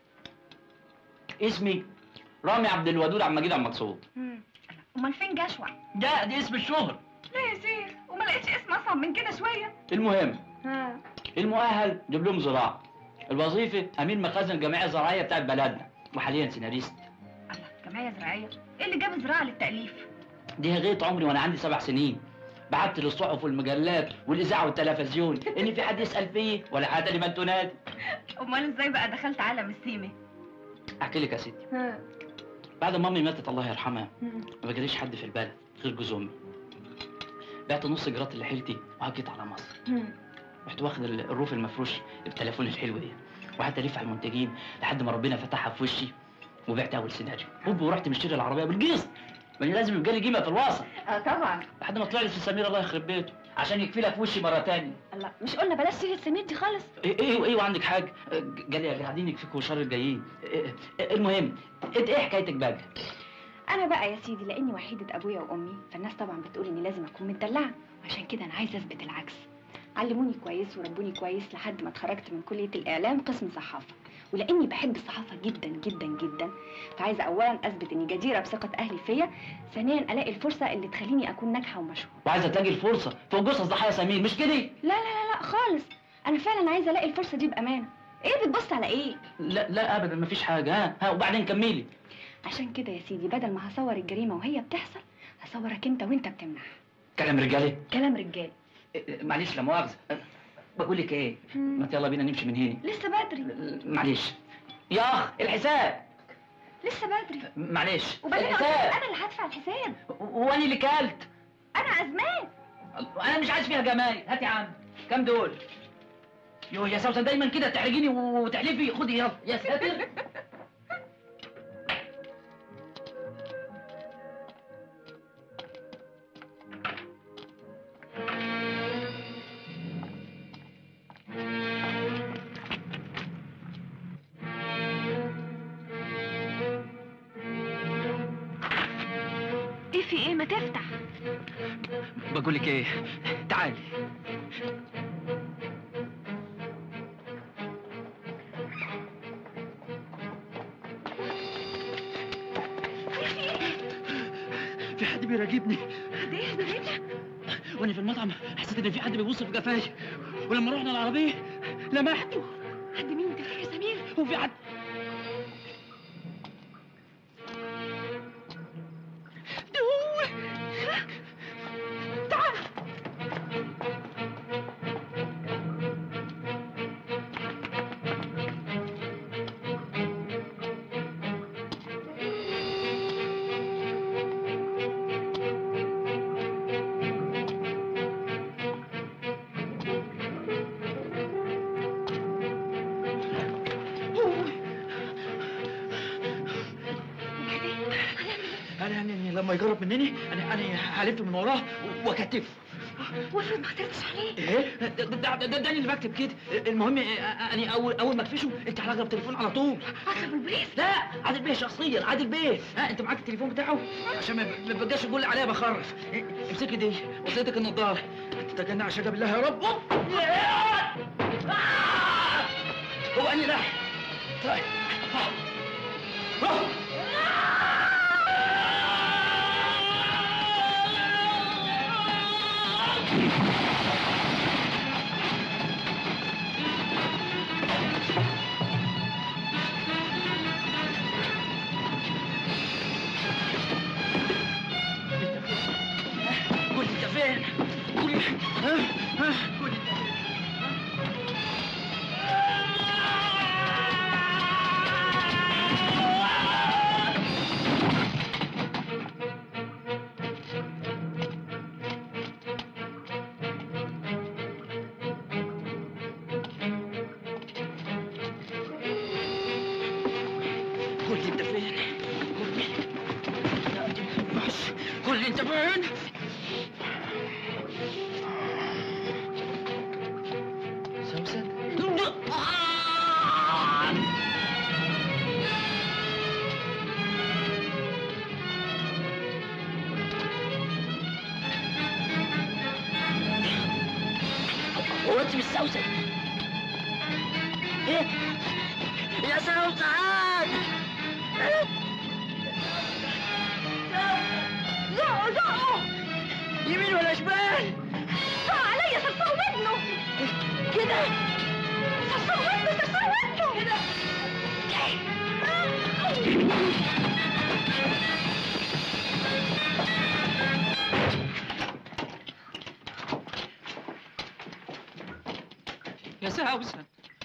اسمي رامي عبد الودود عم مجيد عم مقصود مم. امال فين جشوع ده دي اسم الشهر لا يا شيخ وما لقيتش اسم اصعب من كده شويه المهم ها المؤهل دبلوم زراعة الوظيفة أمين مخازن الجمعية الزراعية بتاعت بلدنا وحاليا سيناريست الله جمعيه زراعيه ايه اللي جاب زراعه للتاليف دي غاية عمري وأنا عندي سبع سنين بعت للصحف والمجلات والإذاعة والتلفزيون إن في حد يسأل فيه ولا حد لمن تنادي امال ازاي بقى دخلت عالم السيمه أحكي لك يا ستي ها بعد ما أمي ماتت الله يرحمها ما بجريش حد في البلد غير جوز أمي بعت نص جرات اللي حيلتي وهجيت على مصر رحت واخد ال- الروف المفروش بتليفون الحلو دي وحتى الف على المنتجين لحد ما ربنا فتحها في وشي وبعت اول سيناريو هوب ورحت مشتري العربيه بالقسط ما أنا لازم يبقى لي قيمه في الوسط اه طبعا لحد ما طلع لي سمير الله يخرب بيته عشان يكفي في وشي مره تانية الله مش قلنا بلاش سيره سمير دي خالص ايه ايه ايه وعندك حاجه قال لي قاعدين يكفيكوا شر الجايين إيه إيه المهم انت ايه حكايتك بقى انا بقى يا سيدي لاني وحيده ابويا وامي فالناس طبعا بتقول اني لازم اكون متدلعه وعشان كده انا عايزه اثبت العكس علموني كويس وربوني كويس لحد ما اتخرجت من كليه الاعلام قسم صحافه ولاني بحب الصحافه جدا جدا جدا فعايزه اولا اثبت اني جديره بثقه اهلي فيا ثانيا الاقي الفرصه اللي تخليني اكون ناجحه ومشهوره وعايزه تلاقي الفرصه فوق قصص ضحايا سمير مش كده لا لا لا لا خالص انا فعلا عايزه الاقي الفرصه دي بامانه ايه بتبص على ايه لا لا ابدا مفيش حاجه ها ها وبعدين كملي عشان كده يا سيدي بدل ما هصور الجريمه وهي بتحصل هصورك انت وانت بتمنعها كلام رجالي كلام رجال إيه، معلش لا مؤاخذه بقول لك ايه ما يلا بينا نمشي من هنا لسه بدري معلش يا اخ الحساب لسه بدري معلش وبعدين قلت لك الحساب انا اللي هدفع الحساب وانا اللي كلت انا ازمان انا مش عايز فيها جمايل هات يا عم كام دول يو يا سوسن دايما كده تحرجيني وتحلفي خدي يلا يا ساتر ايه في ايه ما تفتح بقول لك ايه تعالي في حد بيراقبني حد ايه بيراقبك وانا في المطعم حسيت ان في حد بيبص في قفاي ولما رحنا العربيه لمحته حد مين انت فاكر سمير هو في حد تعال انا يعني لما يقرب مني انا انا هلف من وراه واكتفه وافرض ما قدرتش عليه ايه ده ده, ده, ده, ده انا اللي بكتب كده المهم انا اول اول ما اقفشه انت هلاقي التليفون على طول اطلب البوليس لا عادل بيه شخصيا عادل بيه ها انت معاك التليفون بتاعه عشان ما ما يبقاش يقول لي عليها بخرف إيه، امسك لي دي وصيتك النضاره تجنى عشان بالله يا رب أوب. آه! هو اني رايح طيب آه. آه. قول لي انت فين؟ قول لي ها ها قول لي انت فين؟ قول لي انت فين؟ قول لي لا دي ما ينفعش. قول لي انت فين؟ سوسن هو انت مش سوسن ايه يا سوسن زقه زقه يمين ولا شمال زق عليا صرصار ودنه كده صرصار ودنه صرصار ودنه كده يا سوسن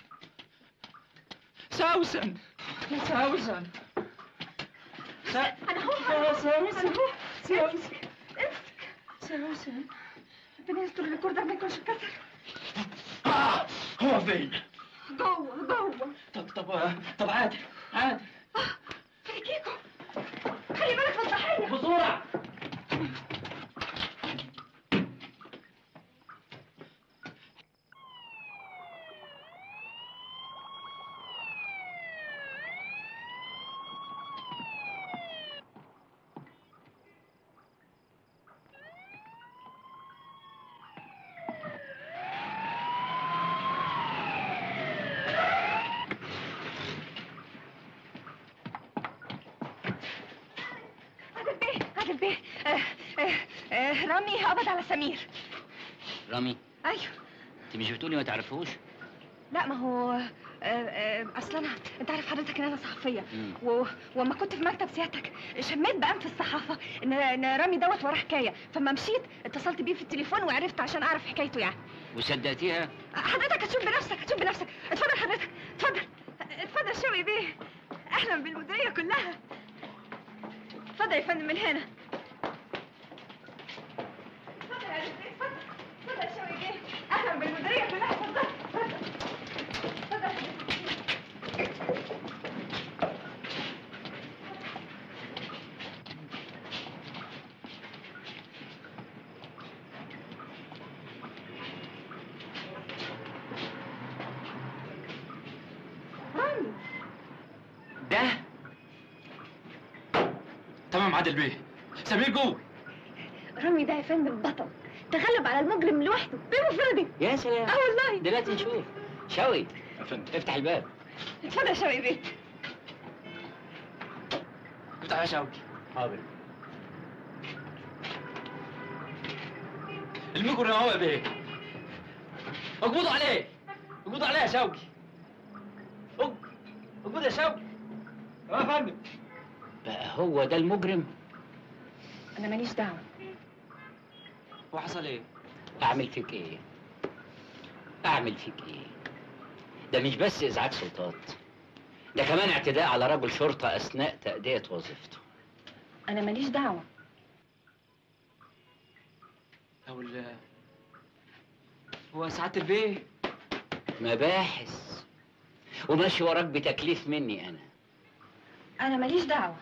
سوسن يا سوسن س... انا هو يا سوسن انا هو امسك امسك سوسن ربنا يستر الريكوردر ما يكونش اتكسر آه هو فين؟ جوه جوه طب طب طب عادل عادل كيكو خلي بالك من الضحيه بسرعه عادل بيه عادل بيه آه آه آه رامي قبض على سمير رامي ايوه انت مش بتقولي ما تعرفوش لا ما هو آه، آه، اصل انا انت عارف حضرتك ان انا صحفيه مم. و... وما كنت في مكتب سيادتك شميت بقى في الصحافه ان ان رامي دوت وراه حكايه فما مشيت اتصلت بيه في التليفون وعرفت عشان اعرف حكايته يعني وصدقتيها حضرتك هتشوف بنفسك هتشوف بنفسك اتفضل حضرتك اتفضل اتفضل شوقي بيه اهلا بالمديريه كلها اتفضل يا فندم من هنا اتفضل يا عزيزي اتفضل اتفضل يا شوقي بيه اهلا بالمديريه كلها اتفضل اتفضل اتفضل يا حبيبي. رامي ده تمام عادل بيه سمير جوه رامي ده يا فندم بطل تغلب على المجرم لوحده بمفرده يا سلام اه والله دلوقتي نشوف شوقي يا فندم افتح الباب اتفضل يا شوقي بيه افتح يا شوقي حاضر الميكرو هو يا بيه اقبضوا عليه اقبضوا عليه يا شوقي اق- اقبض يا شوقي اه يا فندم بقى هو ده المجرم انا ماليش دعوه هو حصل ايه اعمل فيك ايه اعمل فيك ايه ده مش بس ازعاج سلطات ده كمان اعتداء على رجل شرطة اثناء تأدية وظيفته انا ماليش دعوه هو ال هو سعادة البيه مباحث وماشي وراك بتكليف مني انا انا ماليش دعوه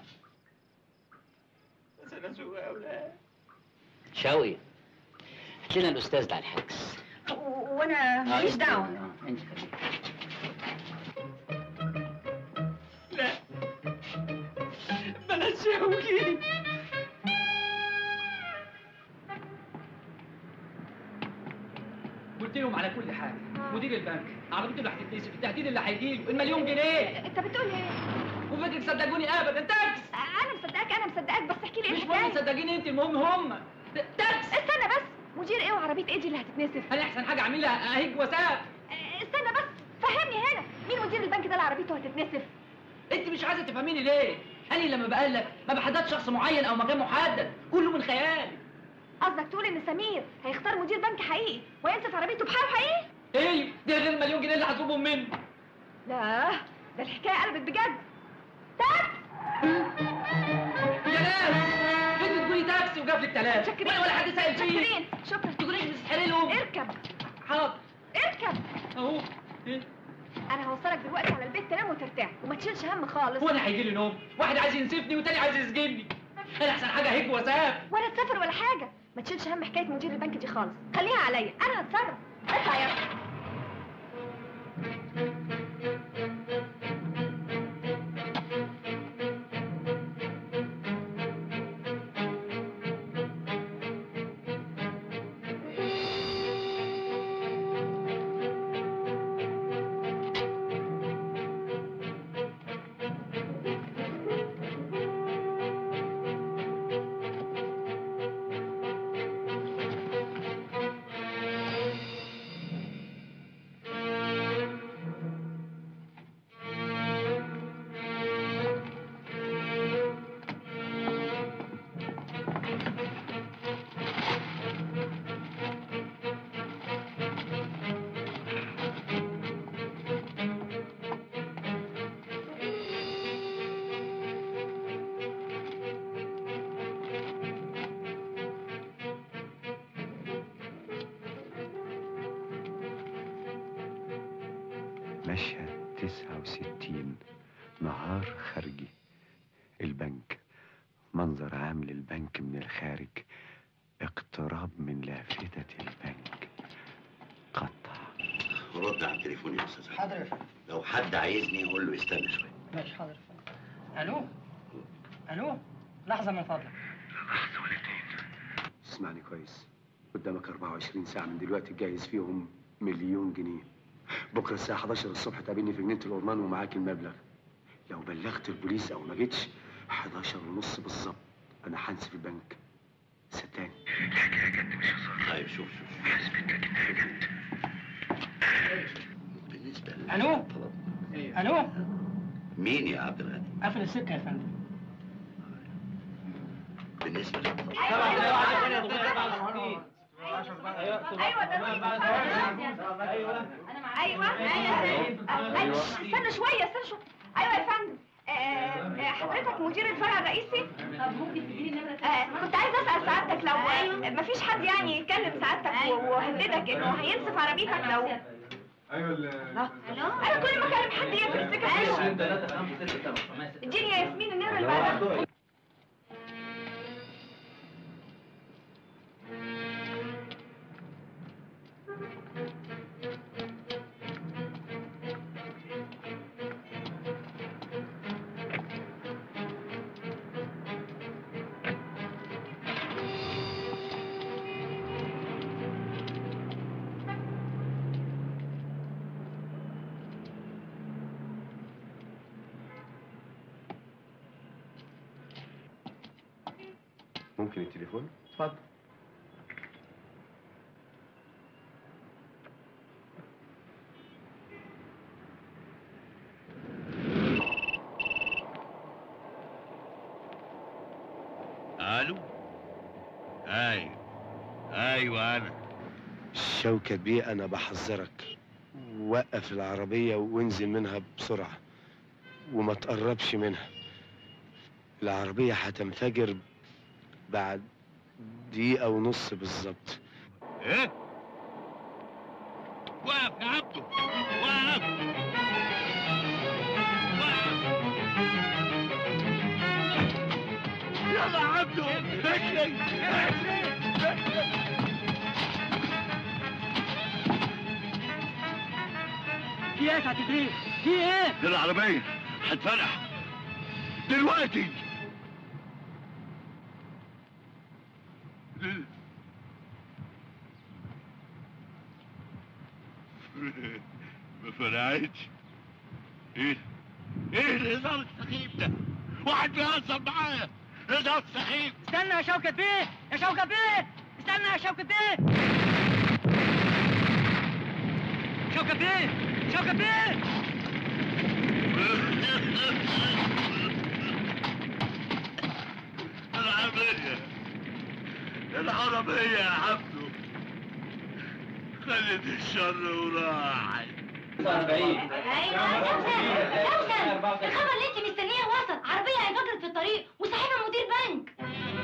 بس انا سوء شوقي هات لنا الاستاذ ده على الحجز و- وانا ماليش دعوه آه، انت خليك. بلاش شوقي قلت لهم على كل حاجه مدير البنك عربيته اللي هتتنسف التهديد اللي هيجيله المليون جنيه انت بتقول ايه وفاكر تصدقوني ابدا تاكس انا مصدقك انا مصدقك بس احكي لي ايه مش الحكايه مهم تصدقيني انت المهم هم تاكس استنى بس مدير ايه وعربيه ايه دي اللي هتتنسف انا احسن حاجه اعملها اهج وساب اه، استنى بس فهمني هنا مين مدير البنك ده اللي عربيته هتتنسف انت مش عايزه تفهميني ليه انا لما بقلك ما بحددش شخص معين او مكان محدد كله من خيالي قصدك تقول ان سمير هيختار مدير بنك حقيقي وينسف عربيته بحاله حقيقي ايه ده غير المليون جنيه اللي هطلبهم منه لا ده الحكايه قلبت بجد تاكس يا ناس بدك تقولي تاكسي وجاب لك ثلاثه شكرين ولا ولا حد سائل فيه شكرين شكرا تقوليش مستحيل لهم اركب حاضر اركب اهو إيه؟ انا هوصلك دلوقتي على البيت تنام وترتاح وما تشيلش هم خالص هو انا هيجي لي نوم واحد عايز ينسفني والتاني عايز يسجنني انا احسن حاجه هيك وساب ولا تسافر ولا حاجه ما تشيلش هم حكايه مدير البنك دي خالص خليها عليا انا هتصرف اطلع يا أخي. مشهد تسعة وستين نهار خارجي البنك منظر عام للبنك من الخارج اقتراب من لافتة البنك قطع رد على التليفون يا استاذ حاضر يا فندم لو حد عايزني قول له يستنى شويه ماشي حاضر يا فندم الو الو لحظه من فضلك اسمعني كويس قدامك 24 ساعة من دلوقتي تجهز فيهم مليون جنيه بكرة الساعة 11 الصبح تقابلني في جنينة الأورمان ومعاك المبلغ لو بلغت البوليس أو ما جيتش 11 ونص بالظبط أنا هنسف البنك صدقني طيب شوف شوف بالنسبه لل- الو الو مين يا عبد الغني قفل السكه يا فندم بالنسبه لل- ايوه ده ايوه ايوه ايوه استنى شويه استنى شويه ايوه يا فندم آه، آه، حضرتك مدير الفرع الرئيسي؟ طب ممكن تديني نمرة كنت عايزة أسأل سعادتك لو آه، مفيش حد يعني يكلم سعادتك و- وهددك إنه هينصف عربيتك لو ايوه ايوه كل ما اكلم حد يقفل السكه ايوه اديني يا ياسمين النمره اللي بعدها ممكن التليفون؟ اتفضل الو ايوه ايوه انا شوكة بيه أنا بحذرك وقف العربية وانزل منها بسرعة وما تقربش منها العربية هتنفجر بعد دقيقة ونص بالظبط ايه وقف يا عبده وقف وقف يلا يا عبده اجري اجري في ايه يا سعاده البيه؟ في ايه؟ دي العربية هتفرح دلوقتي ما فرقتش ايه ايه الهزار السخيف ده واحد بيهزر معايا هزار سخيف استنى يا شوكة بيه يا شوكة بيه استنى يا شوكة بيه شوكة بيه شوكة بيه العربية العربية يا عبدو خلت الشر وراحت 40 ايوه اوسن اوسن الخبر اللي انت مستنيه وصل عربيه انفجرت في الطريق وصاحبها مدير بنك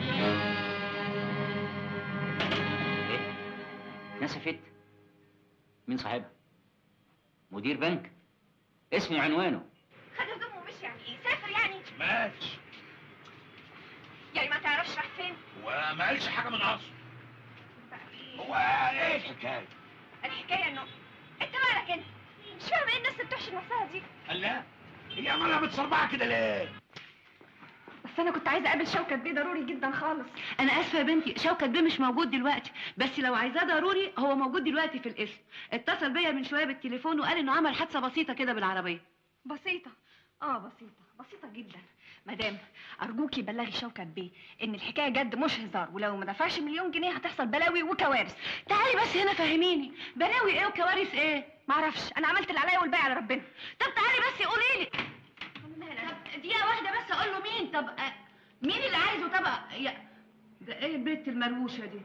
نسفت مين صاحبها مدير بنك اسمه عنوانه خد هدومه ومشي يعني ايه سافر يعني ماشي يعني ما تعرفش راح فين وما قالش حاجة من أصله بقى في هو ايه الحكاية؟ الحكايه انه انت مالك انت مش فاهم ايه الناس اللي بتحشر نفسها دي قال لا هي مالها متصربعة كده ليه؟ بس انا كنت عايزه اقابل شوكت بيه ضروري جدا خالص انا اسفه يا بنتي شوكت بيه مش موجود دلوقتي بس لو عايزاه ضروري هو موجود دلوقتي في القسم اتصل بيا من شويه بالتليفون وقال انه عمل حادثه بسيطه كده بالعربيه بسيطة اه بسيطة بسيطة جدا مدام أرجوكي بلغي شوكت بيه إن الحكاية جد مش هزار ولو ما دفعش مليون جنيه هتحصل بلاوي وكوارث تعالي بس هنا فهميني بلاوي ايه وكوارث ايه معرفش أنا عملت اللي عليا والباقي على ربنا طب تعالي بس قولي لي طب دقيقه واحده بس اقول له مين طب آه، مين اللي عايزه طب يا ده ايه البت المروشه دي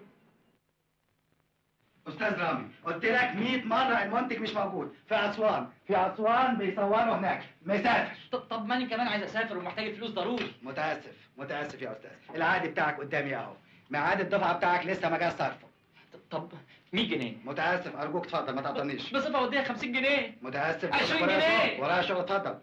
استاذ رامي قلت لك 100 مره المنتج مش موجود في اسوان في اسوان بيصوروا هناك مسافر طب طب ماني كمان عايز اسافر ومحتاج الفلوس ضروري متاسف متاسف يا استاذ العقد بتاعك قدامي اهو ميعاد الدفعه بتاعك لسه ما جاش صرفه طب 100 جنيه متاسف ارجوك اتفضل ما تقطعنيش بصفة وديها 50 جنيه متاسف 20 ورايا جنيه. شغل ورايا شغل اتفضل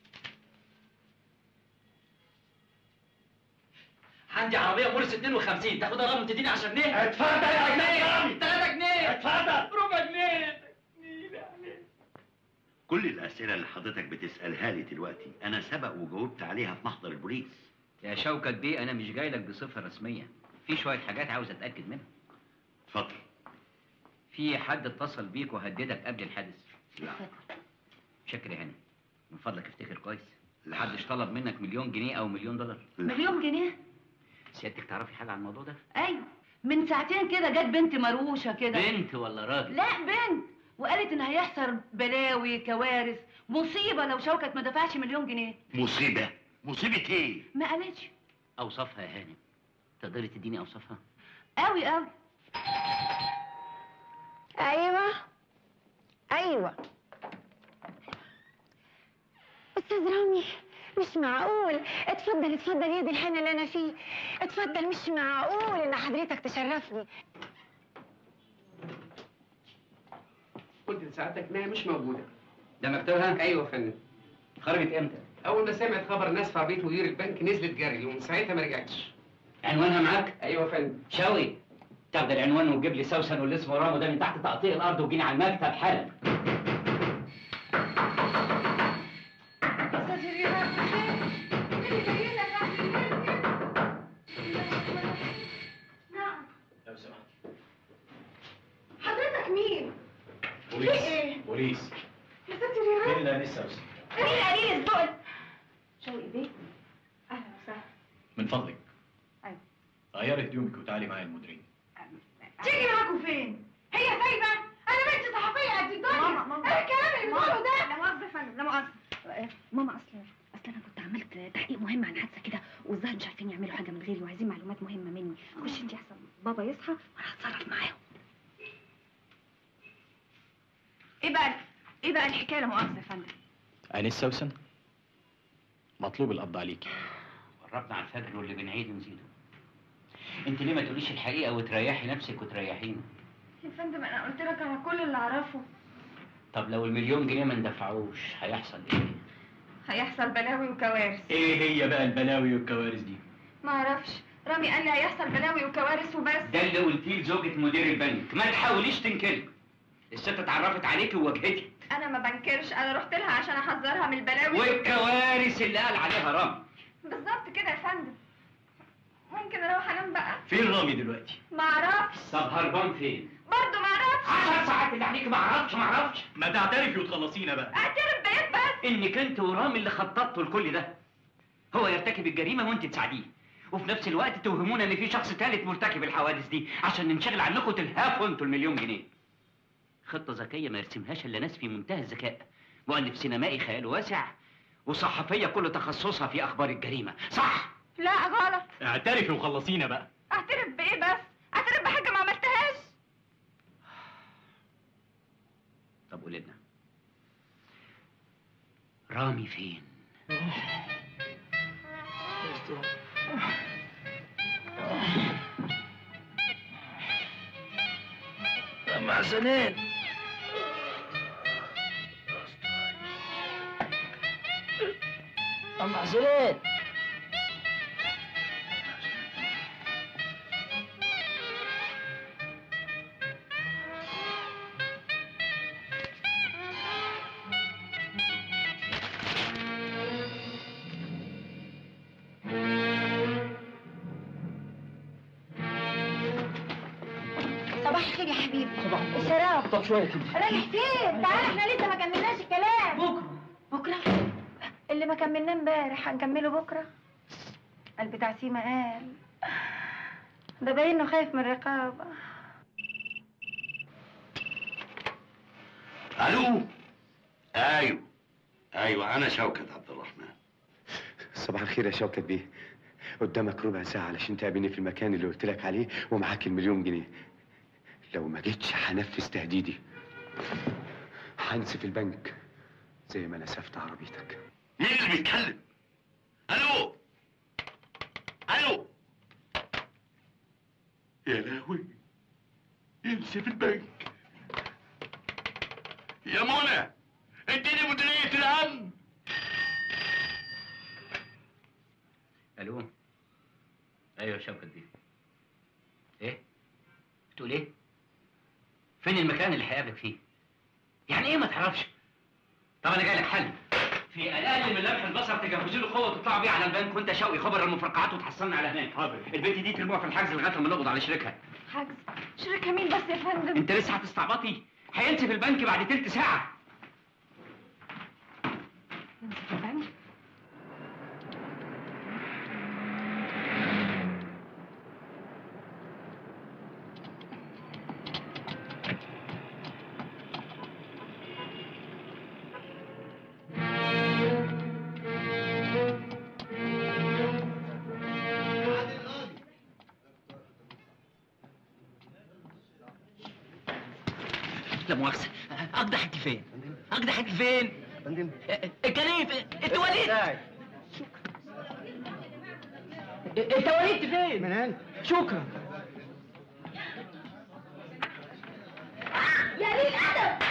عندي عربية مورس 52 تاخدها رقم تديني 10 جنيه اتفضل يا جنيه 3 جنيه اتفضل ربع جنيه كل الأسئلة اللي حضرتك بتسألها لي دلوقتي أنا سبق وجاوبت عليها في محضر البوليس يا شوكت بيه انا مش جاي لك بصفه رسميه في شويه حاجات عاوز اتاكد منها اتفضل في حد اتصل بيك وهددك قبل الحادث لا شكري هاني من فضلك افتكر كويس محدش طلب منك مليون جنيه او مليون دولار مليون جنيه سيادتك تعرفي حاجه عن الموضوع ده ايوه من ساعتين كده جت بنت مروشه كده بنت ولا راجل لا بنت وقالت ان هيحصل بلاوي كوارث مصيبه لو شوكت ما دفعش مليون جنيه مصيبة مصيبة إيه؟ ما قالتش اوصافها يا هانم تقدري تديني اوصافها قوي قوي ايوه ايوه استاذ رامي مش معقول اتفضل اتفضل يا دي الحنة اللي انا فيه اتفضل مش معقول ان حضرتك تشرفني قلت لسعادتك انها مش موجوده ده مكتبها ايوه يا فندم خرجت امتى اول ما سمعت خبر الناس في عربيه مدير البنك نزلت جري ومن ساعتها ما رجعتش عنوانها معاك ايوه يا فندم شاوي تاخد العنوان وتجيب لي سوسن واللي اسمه رامو ده من تحت تقطيع الارض وجيني على المكتب حالا استاذ ريهام اللي جاي لك نعم لو سمحت حضرتك مين؟ بوليس في ايه؟ بوليس يا ستي فين ريهام اللي لسه أوسع؟ مين قليل الذوق شوقي بيه اهلا وسهلا من فضلك أيوة. غيري هدومك وتعالي معايا المديرين تيجي معاكم فين؟ هي سايبه؟ انا بنت صحفيه قد الدنيا ماما ماما ايه الكلام اللي بتقوله ده؟ لا مؤاخذة يا فندم لا مؤاخذة آه، ماما اصل اصل انا كنت عملت تحقيق مهم عن حادثة كده والظاهر مش عارفين يعملوا حاجة من غيري وعايزين معلومات مهمة مني خش انت احسن بابا يصحى وانا هتصرف معاهم ايه بقى ايه بقى الحكايه لا مؤاخذه يا فندم؟ أنيس سوسن مطلوب القبض عليكي قربنا على الفجر واللي بنعيد نزيده انت ليه ما تقوليش الحقيقه وتريحي نفسك وتريحينا يا فندم انا قلت لك على كل اللي اعرفه طب لو المليون جنيه ما اندفعوش هيحصل ايه هيحصل بلاوي وكوارث إيه هي بقى البلاوي والكوارث دي؟ ما اعرفش رامي قال لي هيحصل بلاوي وكوارث وبس ده اللي قلتيه لزوجة مدير البنك ما تحاوليش تنكري الست اتعرفت عليكي وواجهتك انا ما بنكرش انا رحت لها عشان احذرها من البلاوي والكوارث اللي قال عليها رامي بالظبط كده يا فندم ممكن اروح انام بقى فين رامي دلوقتي؟ ما اعرفش طب هربان فين برضه ما اعرفش عشر ساعات اللي عليك ما اعرفش ما اعرفش ما تعترفي وتخلصينا بقى اعترف بايه بس انك انت ورامي اللي خططتوا لكل ده هو يرتكب الجريمه وانت تساعديه وفي نفس الوقت توهمونا ان في شخص ثالث مرتكب الحوادث دي عشان ننشغل عنكم تلهافوا انتوا المليون جنيه خطه ذكيه ما يرسمهاش الا ناس في منتهى الذكاء مؤلف سينمائي خيال واسع وصحفيه كل تخصصها في اخبار الجريمه صح لا غلط اعترفي وخلصينا بقى اعترف بايه بس اعترف بحاجه ما عملتهاش طب قول لنا رامي فين أم حسنين أم حسنين صباح الخير يا حبيبي صباح الشراب طب شوية كده رايح فين؟ تعال احنا لسه ما كملناش الكلام بكرة بكرة اللي ما كملناه امبارح هنكمله بكرة قال بتاع سيما قال ده باين انه خايف من الرقابة الو ايوه ايوه انا شوكت عبد الرحمن صباح الخير يا شوكت بيه قدامك ربع ساعة علشان تقابلني في المكان اللي قلت لك عليه ومعاك المليون جنيه لو ما جيتش هنفذ تهديدي هنسف البنك زي ما نسفت عربيتك مين اللي بيتكلم الو الو يا لهوي يا انسى في البنك يا منى اديني مديرية الأمن الو ايوه شوكت دي ايه بتقول ايه فين المكان اللي هيقابلك فيه يعني ايه ما تعرفش طب انا جاي لك حل في اقل من لمح البصر تجهزوا له قوه تطلعوا بيها على البنك وانت شوقي خبر المفرقعات وتحصلنا على هناك حاضر البنت دي ترموها في الحجز لغايه لما نقبض على شريكها حجز شركة مين بس يا فندم انت لسه هتستعبطي هينسي في البنك بعد تلت ساعه في البنك لا مؤاخذة أقدح حاجتي فين؟ أقدح حاجتي فين؟ الكريم أنت وليد أنت وليد فين؟ من هنا شكرا يا قليل الأدب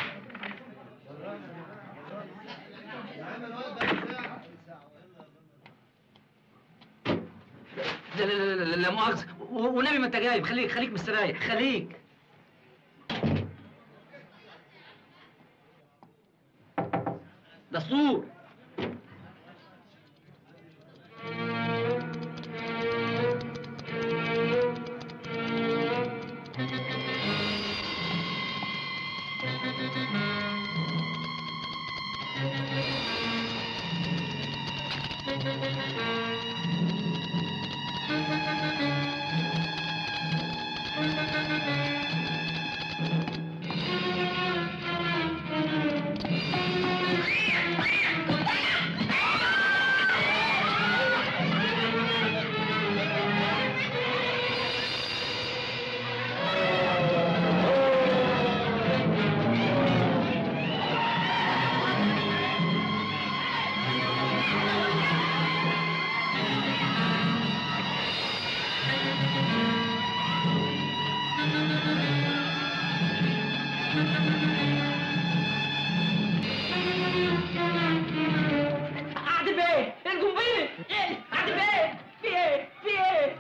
لا لا لا لا, لا مؤاخذة و- والنبي ما أنت جايب خليك خليك مستريح خليك دستور عادل بيه القنبله ايه عادل بيه في ايه في ايه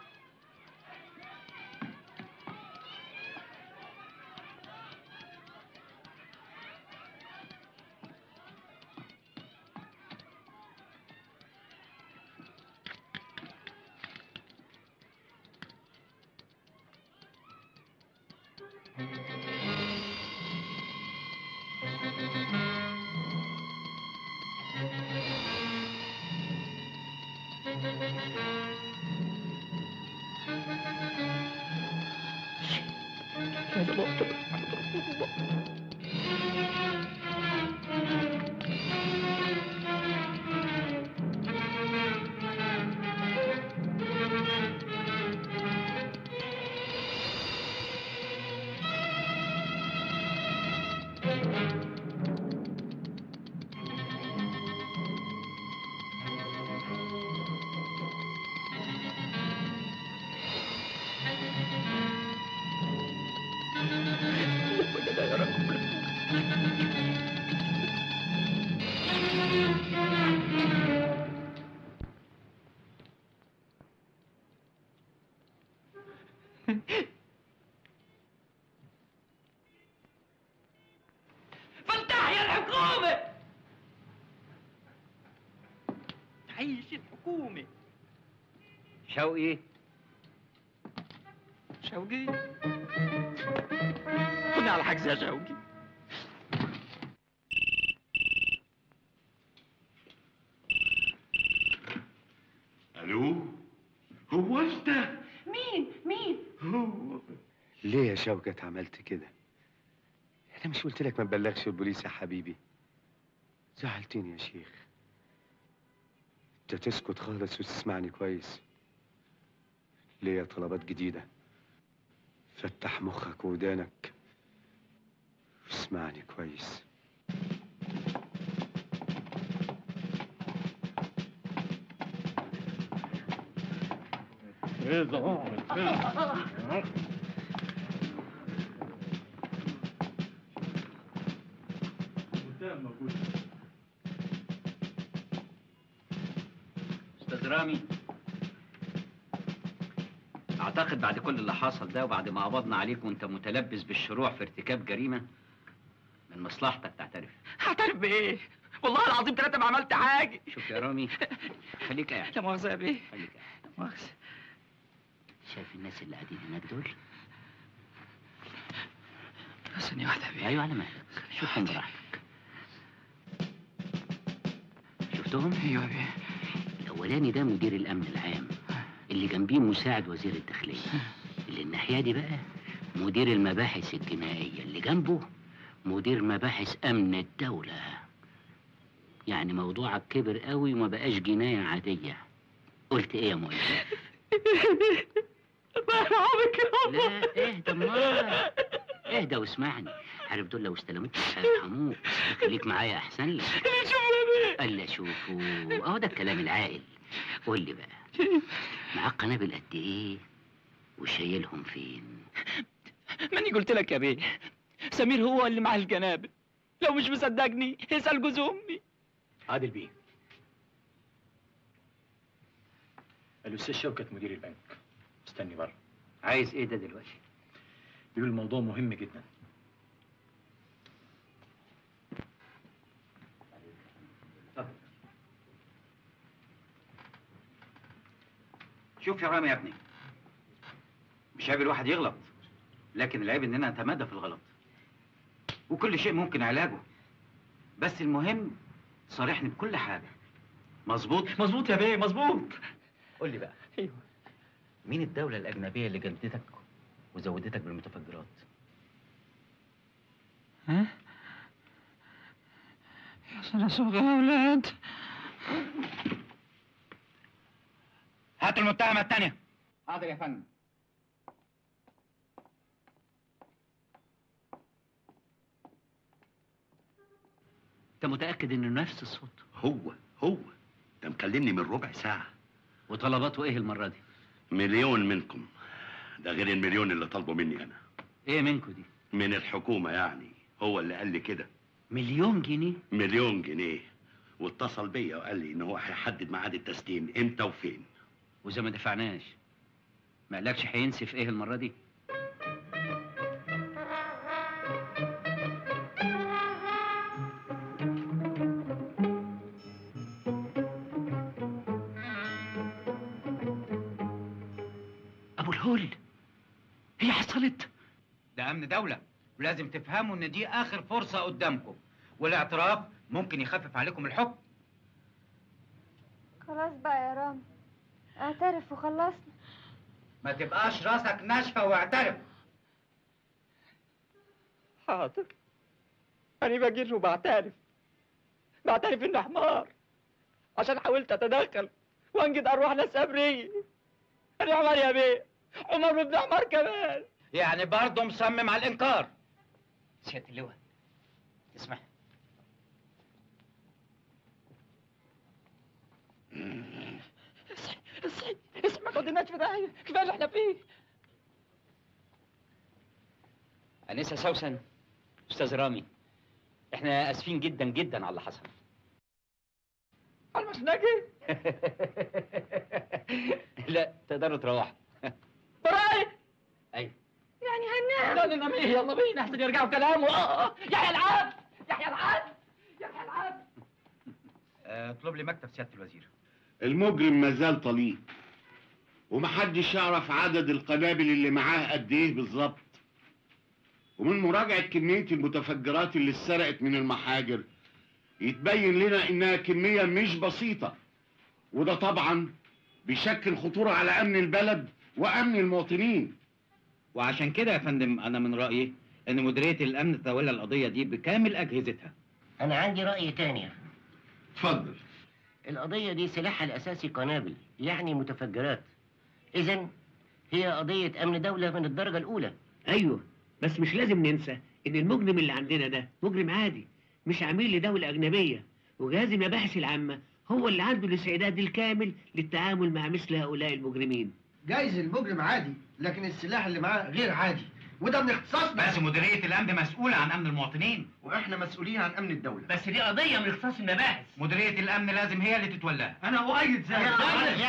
فتح يا الحكومة تعيش الحكومة شوقي شوقي خدني على حجز يا شوقي الو هو انت مين مين هو ليه يا شوكت عملت كده انا مش قلت لك ما تبلغش البوليس يا حبيبي زعلتني يا شيخ انت تسكت خالص وتسمعني كويس ليا طلبات جديدة فتح مخك ودانك واسمعني كويس حسام موجود استاذ رامي اعتقد بعد كل اللي حصل ده وبعد ما قبضنا عليك وانت متلبس بالشروع في ارتكاب جريمه من مصلحتك تعترف هعترف بايه؟ والله العظيم ثلاثة ما عملت حاجة شوف يا رامي خليك قاعد لا مؤاخذة يا بيه خليك قاعد مؤاخذة شايف الناس اللي قاعدين هناك دول ثانية واحدة يا بيه ايوه على مهلك شوفهم براحتك شفتهم؟ ايوه يا بيه الاولاني ده مدير الامن العام اللي جنبيه مساعد وزير الداخليه اللي الناحيه دي بقى مدير المباحث الجنائيه اللي جنبه مدير مباحث امن الدوله يعني موضوعك كبر قوي وما بقاش جنايه عاديه قلت ايه يا مؤيد الله يرحمك يا لا اهدى امال اهدى واسمعني عارف دول لو استلموك مش هيرحموك خليك معايا احسن لك اللي شوفوا يا بيه قال اشوفه اهو ده الكلام العاقل قول لي بقى معاك قنابل قد ايه وشايلهم فين ماني قلت لك يا بيه سمير هو اللي معاه الجنابل لو مش مصدقني اسأل جوز امي عادل بيه الاستاذ شوكت مدير البنك استني بره عايز ايه ده دلوقتي بيقول الموضوع مهم جدا شوف يا رامي يا ابني مش عيب الواحد يغلط لكن العيب اننا نتمادى في الغلط وكل شيء ممكن علاجه بس المهم صارحني بكل حاجه مظبوط مظبوط يا بيه مظبوط قول لي بقى ايوه مين الدولة الأجنبية اللي جلدتك وزودتك بالمتفجرات؟ ها يا سنة سوق يا اولاد هاتوا المتهمه الثانيه حاضر يا فندم انت متاكد انه نفس الصوت هو هو ده مكلمني من ربع ساعة وطلباته ايه المره دي مليون منكم ده غير المليون اللي طالبه مني أنا ايه منكم دي من الحكومة يعني هو اللي قال لي كده مليون جنيه مليون جنيه واتصل بيا وقال لي ان هو هيحدد ميعاد التسليم امتى وفين واذا ما دفعناش ما قالكش هينسف ايه المره دي ابو الهول هي حصلت ده امن دوله ولازم تفهموا ان دي اخر فرصه قدامكم والاعتراف ممكن يخفف عليكم الحكم خلاص بقى يا رامي اعترف وخلصنا ما تبقاش راسك ناشفه واعترف حاضر أنا بجر وبعترف بعترف إني حمار عشان حاولت أتدخل وأنجد أرواح ناس أبرية أنا حمار يا بيه عمر وابن حمار كمان يعني برضه مصمم على الانكار سياده اللواء تسمح اصحي اصحي اصحي ما توديناش في داهية كفاية اللي احنا فيه انسه سوسن استاذ رامي احنا اسفين جدا جدا على اللي حصل على المشنقة لا تقدروا تروحوا براي ايوه يعني هننام لا ننام ايه يلا بينا احسن يرجعوا كلامه اه اه يحيى العبد يحيى العبد يحيى العبد اطلب لي مكتب سياده الوزير المجرم مازال طليق ومحدش يعرف عدد القنابل اللي معاه قد ايه بالظبط ومن مراجعة كمية المتفجرات اللي اتسرقت من المحاجر يتبين لنا انها كمية مش بسيطة وده طبعا بيشكل خطورة على امن البلد وامن المواطنين وعشان كده يا فندم انا من رايي ان مديريه الامن تتولى القضيه دي بكامل اجهزتها أنا عندي رأي تاني اتفضل القضية دي سلاحها الأساسي قنابل يعني متفجرات إذا هي قضية أمن دولة من الدرجة الأولى ايوه بس مش لازم ننسى ان المجرم اللي عندنا ده مجرم عادي مش عميل لدولة أجنبية وجهاز المباحث العامة هو اللي عنده الاستعداد الكامل للتعامل مع مثل هؤلاء المجرمين جايز المجرم عادي لكن السلاح اللي معاه غير عادي وده من اختصاصنا بس مديريه الامن مسؤوله عن امن المواطنين واحنا مسؤولين عن امن الدوله بس دي قضيه من اختصاص المباحث مديريه الامن لازم هي اللي تتولاها انا اؤيد ذلك يا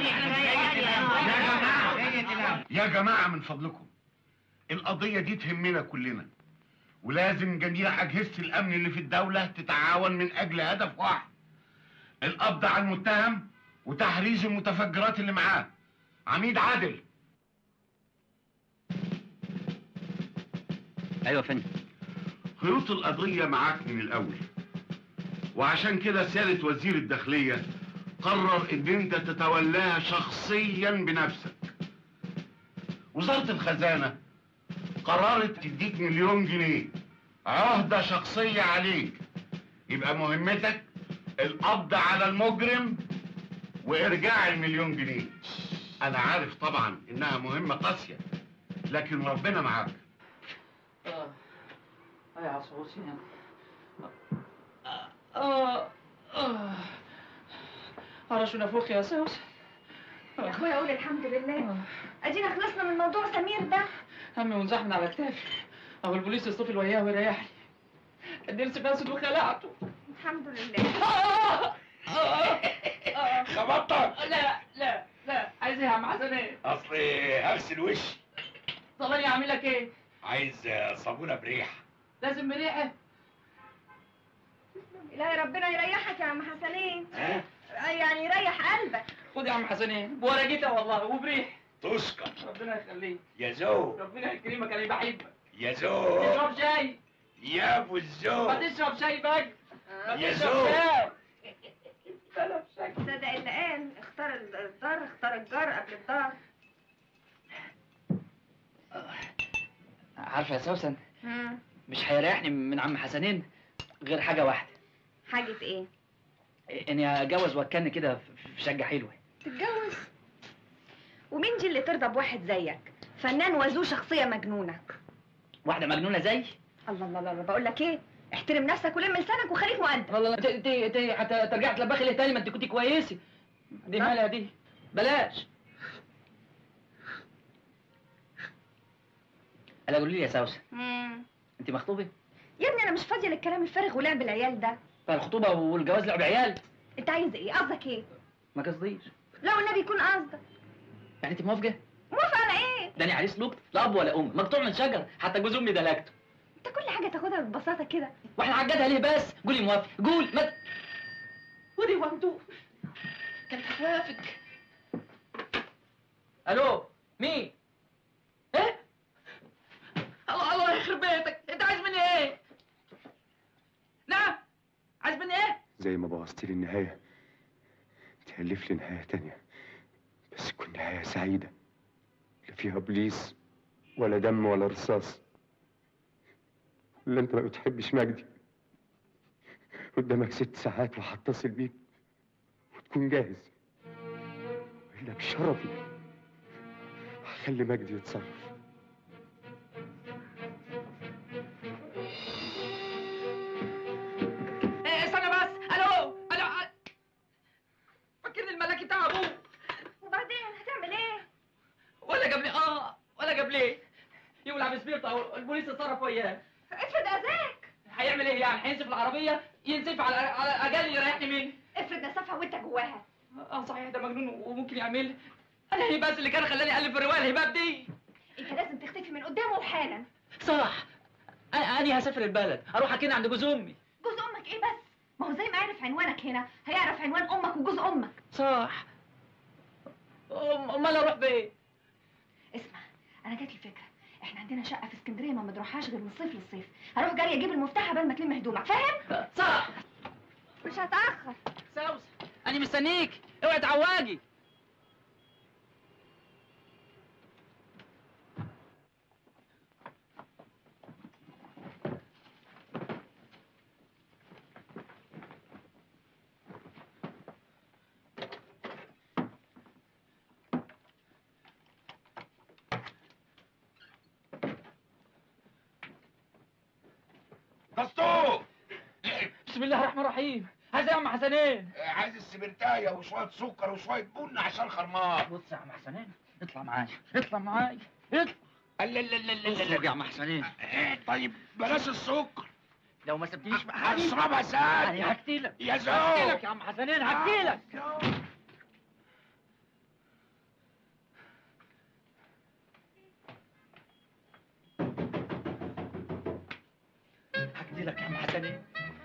جماعه يا جماعة من فضلكم القضية دي تهمنا كلنا ولازم جميع أجهزة الأمن اللي في الدولة تتعاون من أجل هدف واحد القبض على المتهم وتحريز المتفجرات اللي معاه عميد عادل ايوه يا فندم خيوط القضية معاك من الأول وعشان كده سيادة وزير الداخلية قرر إن أنت تتولاها شخصيا بنفسك وزارة الخزانة قررت تديك مليون جنيه عهدة شخصية عليك يبقى مهمتك القبض على المجرم وإرجاع المليون جنيه أنا عارف طبعا إنها مهمة قاسية لكن ربنا معاك اه يا عصوصي اه اه على شو نفوخ يا سوس يا اخويا اقول الحمد لله ادينا خلصنا من موضوع سمير ده همي ونزاح من على كتافي اهو البوليس يصطفل وياه ويريحني الدرس فاسد وخلعته الحمد لله خبطتك لا لا لا عايز ايه يا عم حسن ايه؟ اصل هغسل وشي طلعني اعمل لك ايه؟ عايز صابونه بريحه لازم بريحه الهي ربنا يريحك يا عم حسنين ها يعني يريح قلبك خد يا عم حسنين بورقتها والله وبريح تشكر ربنا يخليك يا زو ربنا يكرمك انا بحبك يا زو تشرب شاي يا ابو الزو ما تشرب شاي بقى ما يا تشرب زو. شاي بلا شاي صدق اللي قال اختار الدار اختار الجار قبل الدار عارفه يا سوسن مم. مش هيريحني من عم حسنين غير حاجه واحده حاجة ايه؟ اني اتجوز وكلني كده في شقه حلوه تتجوز ومين دي اللي ترضى بواحد زيك فنان وذو شخصية مجنونة واحده مجنونه زي الله الله الله بقول لك ايه احترم نفسك ولم لسانك وخليك مؤدب والله انت انت انت حتى ترجع تلبخي ليه تاني ما انت كنت كويسه دي مالها دي بلاش الا قولي لي يا سوسن مم. انت مخطوبه يا ابني انا مش فاضية للكلام الفارغ ولعب العيال ده فالخطوبه والجواز لعب عيال انت عايز ايه قصدك ايه ما قصديش لو النبي يكون قصدك يعني انت موافقه موافقة على ايه ده انا عريس لقط لا اب ولا ام مقطوع من شجره حتى جوز امي دلكته انت كل حاجة تاخدها ببساطة كده واحنا عجدها ليه بس قولي موافق قول ما ت- ودي وانتو كانت هتوافق الو مين ايه الله الله يخرب بيتك انت عايز مني ايه نعم عايز مني ايه زي ما بوظت لي النهاية تألف لي نهاية تانية بس تكون نهاية سعيدة لا فيها بوليس ولا دم ولا رصاص ولا انت ما بتحبش مجدي قدامك ست ساعات وهتصل بيك وتكون جاهز الا بشرفي هخلي مجدي يتصرف ايه استنى بس الو الو فكرني الملاكي بتاع ابوه وبعدين هتعمل ايه ولا جاب لي اه ولا جاب ليه يولع بسبيرت او البوليس اتصرف وياه افرض اذاك هيعمل ايه يعني هينسف العربيه ينسف على على اجل يريحني مني افرض نسفها وانت جواها اه صحيح ده مجنون وممكن يعمل انا هي بس اللي كان خلاني الف الروايه الهباب دي انت لازم تختفي من قدامه حالا صح أنا- انا هسافر البلد اروح اكين عند جوز امي جوز امك ايه بس ما هو زي ما عرف عنوانك هنا هيعرف عنوان امك وجوز امك صح أم- امال اروح بايه اسمع انا جات لي فكره احنا عندنا شقه في اسكندريه ما بنروحهاش غير من الصيف للصيف هروح جاري اجيب المفتاح قبل ما تلم هدومك فاهم صح مش هتاخر سوس انا مستنيك اوعي تعواجي دستور بسم الله الرحمن الرحيم عايز ايه يا عم حسنين عايز السبرتايه وشويه سكر وشويه بن عشان خرمان بص يا عم حسنين اطلع معايا اطلع معايا اطلع لا لا لا لا لا اخرج يا عم حسنين ايه طيب بلاش السكر لو ما سبتنيش في حالي هشربها ساعة يعني هقتلك يا زو هقتلك يا عم حسنين هقتلك هقتلك يا عم حسنين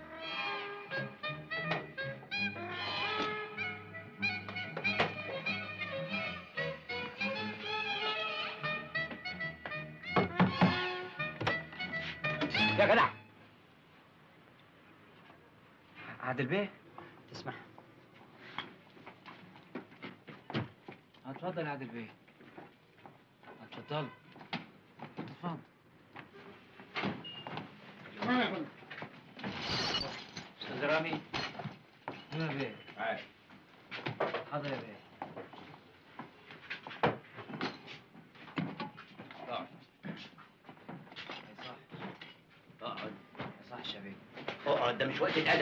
يا جدع عادل بيه تسمح اتفضل يا عادل بيه اتفضل اتفضل استاذ رامي يا بيه حاضر يا بيه اقعد اقعد ما يصحش يا بيه اقعد ده مش وقت الادب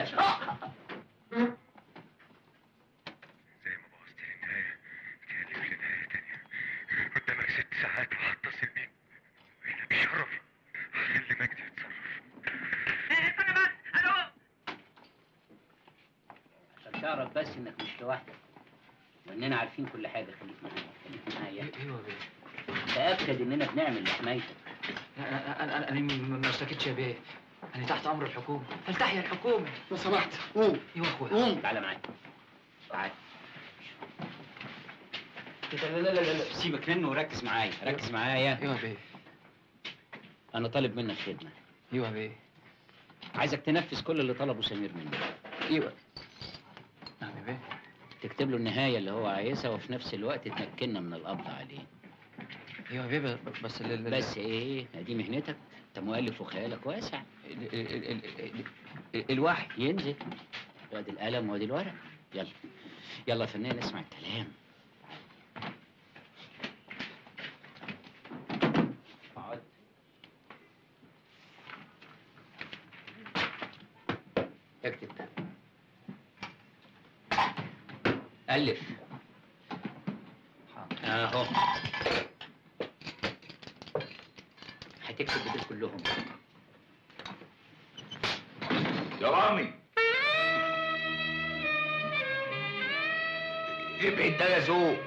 قدامك ست ساعات وهتصل بيك احنا بشرف خلي مجدي يتصرف عشان تعرف بس انك مش لوحدك واننا عارفين كل حاجه خليك معايا خليك معايا ايوه يا بيه تاكد اننا بنعمل لحمايتك انا انا انا ما ما اشتكيتش يا بيه انا تحت امر الحكومه فلتحيا الحكومه لو سمحت قوم ايوه يا اخويا قوم تعالى معايا تعالى لا لا لا لا لا سيبك منه وركز معايا ركز معايا ايوه يا بيه انا طالب منك خدمه ايوه يا بيه عايزك تنفذ كل اللي طلبه سمير منك ايوه نعم يا بيه تكتب له النهايه اللي هو عايزها وفي نفس الوقت تمكننا من القبض عليه ايوه يا بيه ب- بس ال- ال- بس ايه دي مهنتك انت مؤلف وخيالك واسع ال- ال- ال- ال- الوحي ينزل وادي القلم وادي الورق يلا يلا يا فنان اسمع الكلام اقعد اكتب ألف اهو هتكتب بدول كلهم يا رامي ابعد ده يا ذوق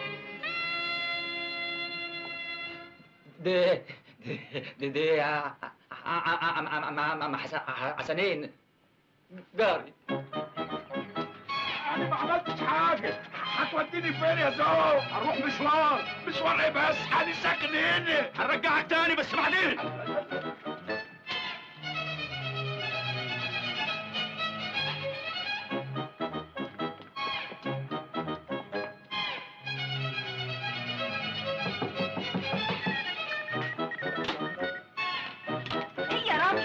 ده ده ده ع- ع- ع- ع- ع- ع- حسن- حسنين جاري انا ما عملتش حاجه هتوديني فين يا ذوق هروح مشوار مشوار ايه بس انا ساكن هنا هرجعك تاني بس بعدين ايه يا رامي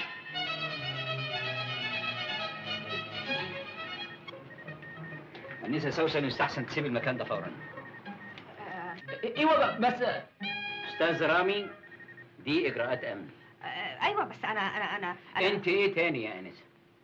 أنسة سوسن يستحسن تسيب المكان ده فورا ايوه ب- بس أستاذ رامي دي إجراءات أمن آه، ايوه بس انا انا انا أنا- أنت إيه تاني يا أنسة؟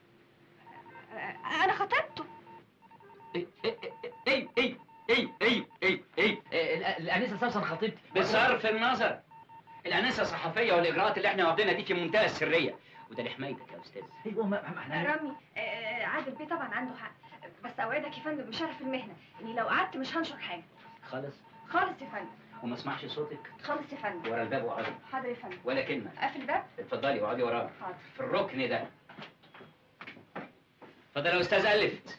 انا خطبته اي اي اي اي اي اي اي الانسه سوسن خطيبتي بصرف النظر الأنسة صحفية والإجراءات اللي إحنا واخدينها دي في منتهى السرية وده لحمايتك يا أستاذ ايوه ما ما احنا رامي آه، عادل بيه طبعا عنده حق بس اوعدك يا فندم بشرف المهنه اني لو قعدت مش هنشر حاجه خالص خالص يا فندم وما اسمعش صوتك خالص يا فندم ورا الباب واقعدي حاضر يا فندم ولا كلمة قافل الباب اتفضلي واقعدي وراها حاضر في الركن ده اتفضل يا أستاذ ألف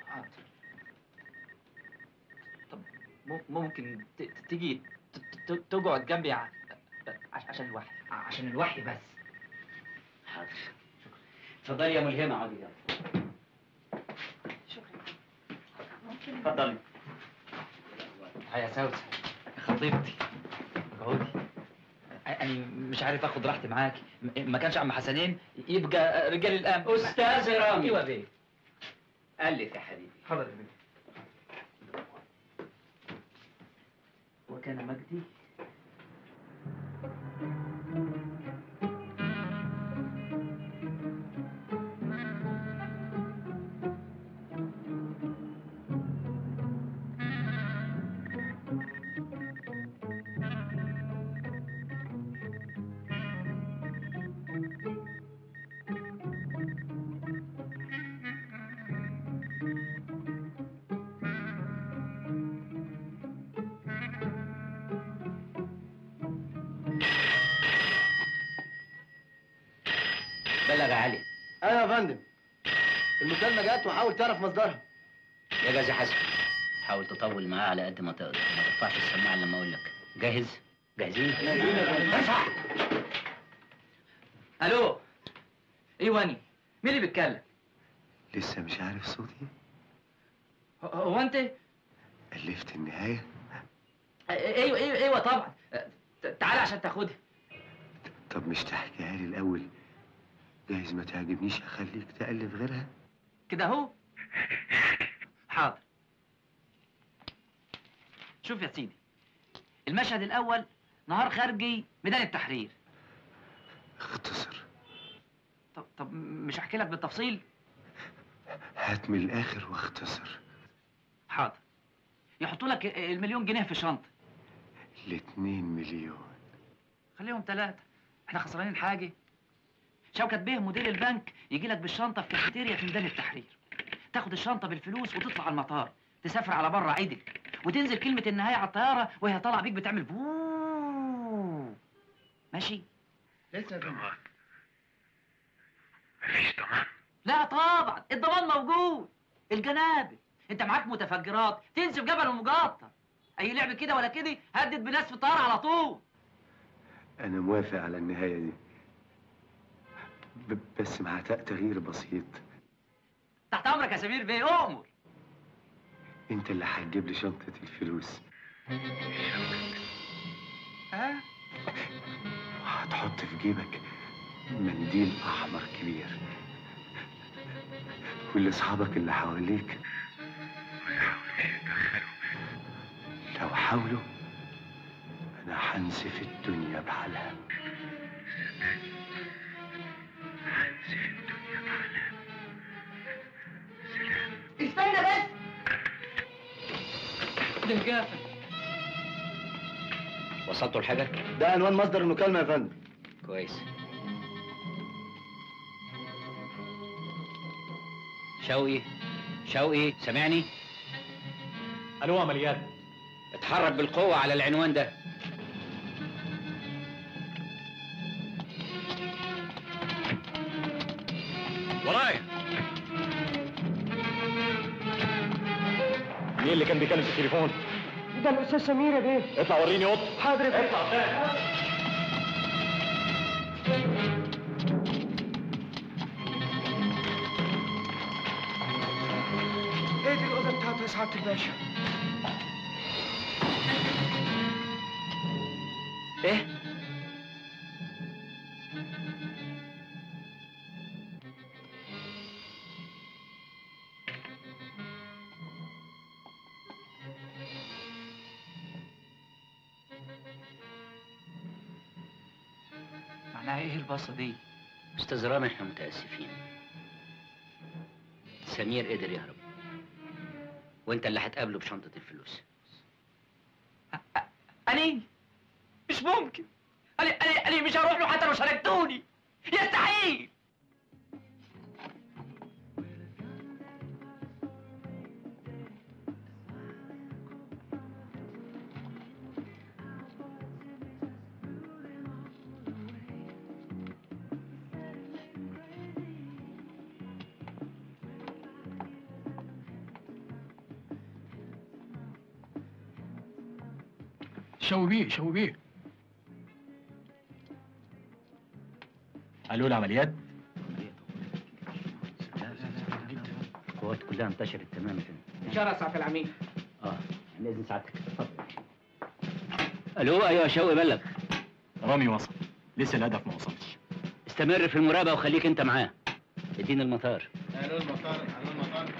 مم- ممكن ت- ت- تيجي ت- ت- تقعد جنبي ع- عش- عشان الوحي عشان الوحي بس حاضر اتفضلي يا ملهمة اقعدي يلا شكرا ممكن اتفضلي يا سوسن يا خطيبتي اقعدي انا مش عارف اخد راحتي معاكي م- ما كانش عم حسنين يبقى رجال الامن أستاذ رامي. ايوه يا بيه ألف يا حبيبي حاضر يا بيه وكان مجدي بلغ يا علي ايوه يا فندم المكالمه جت وحاول تعرف مصدرها يا جازي حسن حاول تطول معاه على قد ما تقدر ما ترفعش السماعه لما اقول لك جاهز جاهزين جاهزين يا فندم. ارفع الو ايواني مين اللي بيتكلم لسه مش عارف صوتي هو- هو انت ألفت النهاية ايوه ايوه ايوه طبعا ت- تعالى عشان تاخدها طب مش تحكيها لي الأول جايز ما تعجبنيش أخليك تألف غيرها كده اهو حاضر شوف يا سيدي المشهد الاول نهار خارجي ميدان التحرير اختصر طب طب مش هحكي لك بالتفصيل هات من الآخر واختصر حاضر يحطوا لك المليون جنيه في شنطه الاتنين مليون خليهم ثلاثة احنا خسرانين حاجة شوكت بيه مدير البنك يجي لك بالشنطة في كافيتيريا في ميدان التحرير تاخد الشنطة بالفلوس وتطلع على المطار تسافر على بره عدل وتنزل كلمة النهاية على الطيارة وهي طالعة بيك بتعمل بوووو ماشي لسه يا فندم مفيش ضمان لا طبعا الضمان موجود الجنابل انت معاك متفجرات تنسف جبل المقاطع اي لعب كده ولا كده هدد بناس في الطيارة على طول أنا موافق على النهاية دي ب- بس مع تق- تغيير بسيط تحت امرك يا سمير بيه اؤمر أنت اللي هتجيب لي شنطة الفلوس ها وهتحط في جيبك منديل أحمر كبير ولأصحابك اللي حواليك لو حاولوا أنا هنسف الدنيا بحالها استنى بس ده جافة وصلتوا لحاجة؟ ده عنوان مصدر المكالمه يا فندم كويس شوقي شوقي سامعني؟ الو عمليات اتحرك بالقوة على العنوان ده ورايا مين اللي كان بيكلم في التليفون؟ ده الاستاذ سمير يا بيه اطلع وريني اوضه حاضر يا بيه اطلع ايه دي الاوضه بتاعته يا سعاده الباشا ايه؟ معناها ايه الباصة دي؟ استاذ رامي احنا متاسفين سمير قدر يهرب وانت اللي هتقابله بشنطة الفلوس أنا مش ممكن أنا أنا أنا مش هروح له حتى لو شاركتوني يستحيل شوي بيه شوي بيه الو العمليات القوات كلها انتشرت تماما كده إشارة سعف العميد اه عن اذن سعادتك اتفضل الو ايوه شوقي بلغ رامي وصل لسه الهدف ما وصلش استمر في المراقبة وخليك انت معاه اديني المطار الو المطار الو المطار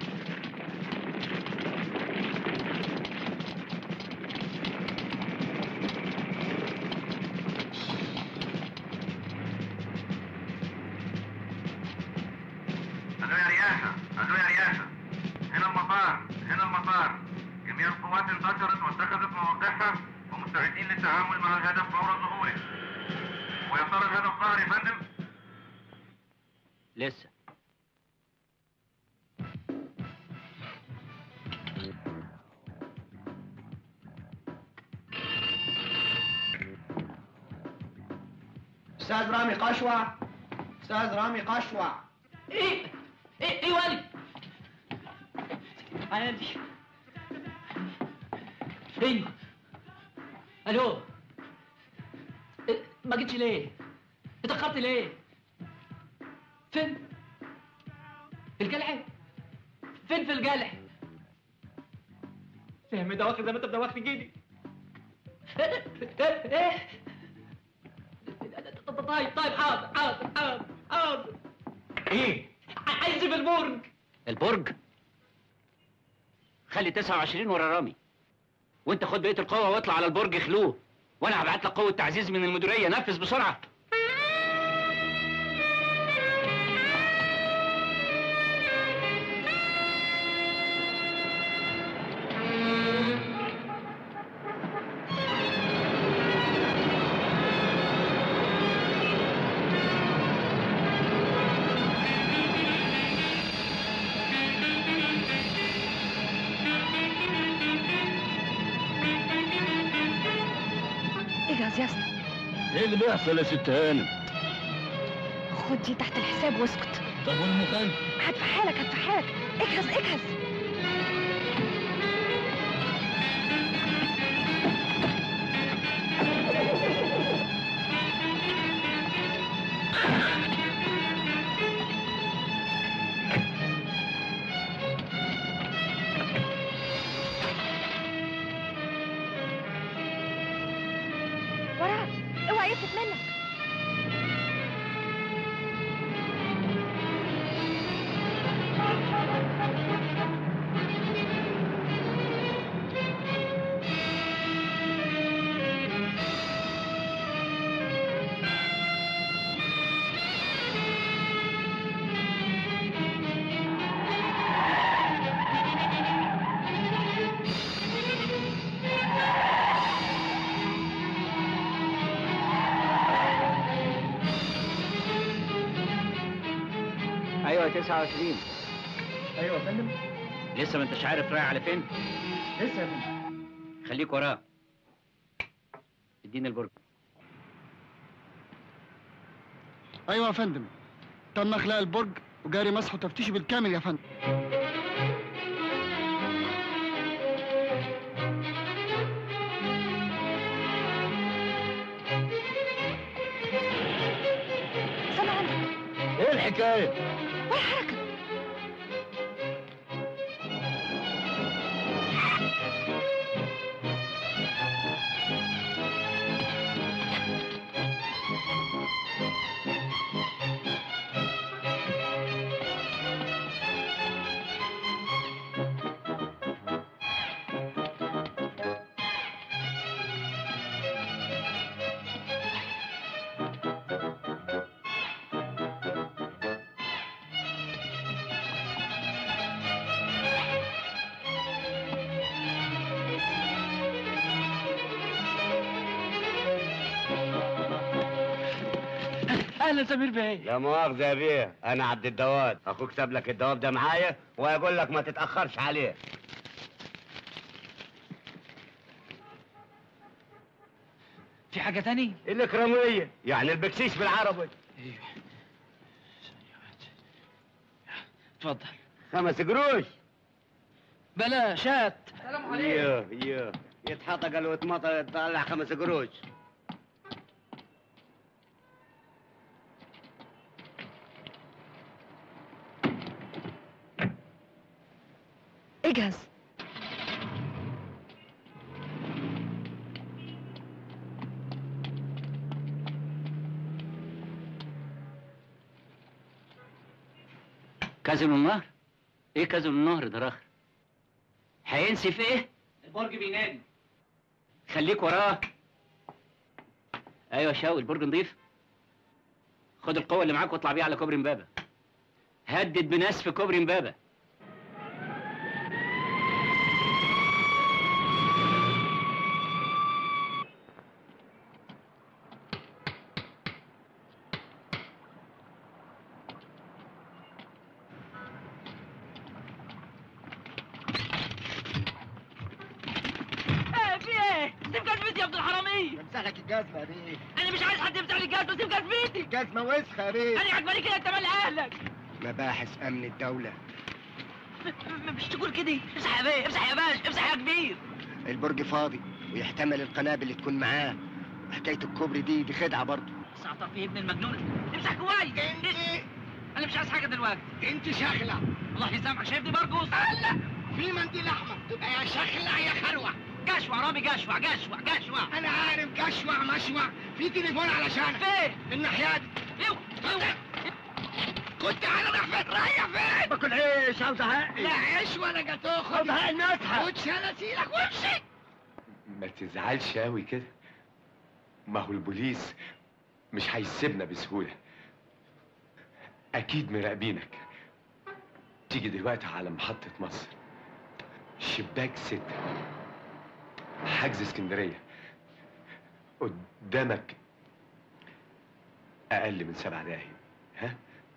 الو يا رياسة الو يا رياسة هنا المطار هنا المطار جميع القوات انتشرت واتخذت مواقعها ومستعدين للتعامل مع الهدف فور ظهوره ويا ترى الهدف ظهر يا فندم لسه استاذ رامي قشوع استاذ رامي قشوع ايه ايه ايه والي عادي ايوه الو إيه، ما جيتش ليه اتاخرت ليه فين في الجلح فين في الجلح فهم دواخل زي ما انت مدوخني جيدي ايه ايه طيب طيب حاضر حاضر حاضر حاضر ايه عايز في البرج البرج خلي 29 ورا رامي وانت خد بقيه القوه واطلع على البرج خلوه وانا هبعت لك قوه تعزيز من المديريه نفذ بسرعه اجهز يا اسطى ايه اللي بيحصل يا ست هانم؟ خد دي تحت الحساب واسكت طب والمخالف؟ هدفعها لك هدفعها لك اجهز اجهز وراك اوعى يفلت منك ايوه 29 ايوه يا فندم لسه ما انتش عارف رايح على فين لسه يا فندم خليك وراه اديني البرج ايوه يا فندم تم اخلاء البرج وجاري مسحه وتفتيشه بالكامل يا فندم سامع عندك ايه الحكايه؟ ولا حركه اهلا سمير بيه لا مؤاخذة يا بيه أنا عبد الدواد أخوك ساب لك الدواب ده معايا ويقول لك ما تتأخرش عليه في حاجه تاني الإكرامية يعني البكسيش بالعربي اتفضل خمس قروش بلاش هات سلام ايوه ايوه يتحطق ويتمطر يطلع خمس قروش اجهز كازينو النهر ايه كازينو النهر ده راخر هينسي في ايه البرج بينادي خليك وراه ايوه شاوي البرج نضيف خد القوه اللي معاك واطلع بيها على كوبري امبابه هدد بناس في كوبري امبابه ايه في ايه؟ سيب كلمتي يا ابن الحراميه امسحك الجزمه يا بيه انا مش عايز حد يمسح لي الجزمه سيب جزمتي الجزمه وسخه يا بيه انا عجباني كده انت مال اهلك مباحث امن الدوله م- م- مش تقول كده امسح يا بيه امسح يا باشا امسح يا كبير البرج فاضي ويحتمل القنابل اللي تكون معاه حكايه الكوبري دي دي خدعه برضه سعطر فيه ابن المجنون امسح كويس انت انا مش عايز حاجه دلوقتي انت شخلع الله يسامحك شايفني برقص لا في منديل احمر تبقى يا شخلع يا خروع جشوع رامي جشوع جشوع جشوع انا عارف جشوع مشوع في تليفون علشانك فين الناحيه دي ايوه ايوه كنت على رايح فين رايح فين باكل عيش عاوز حقي لا عيش ولا جاتوه عاوز حقي المسحه خد شلاسيلك وامشي ما تزعلش قوي كده ما هو البوليس مش هيسيبنا بسهولة أكيد مراقبينك تيجي دلوقتي على محطة مصر شباك ستة حجز اسكندرية قدامك أقل من سبع دقايق ها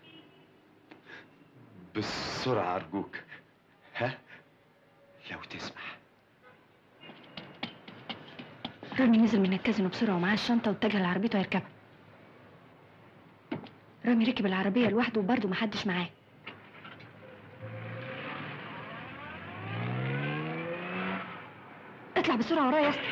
بالسرعة أرجوك ها لو تسمح رامي نزل من الكازينو بسرعة ومعاه الشنطة واتجه لعربيته يركبها رامي ركب العربية لوحده وبرضه محدش معاه اطلع بسرعة ورايا يا اسطى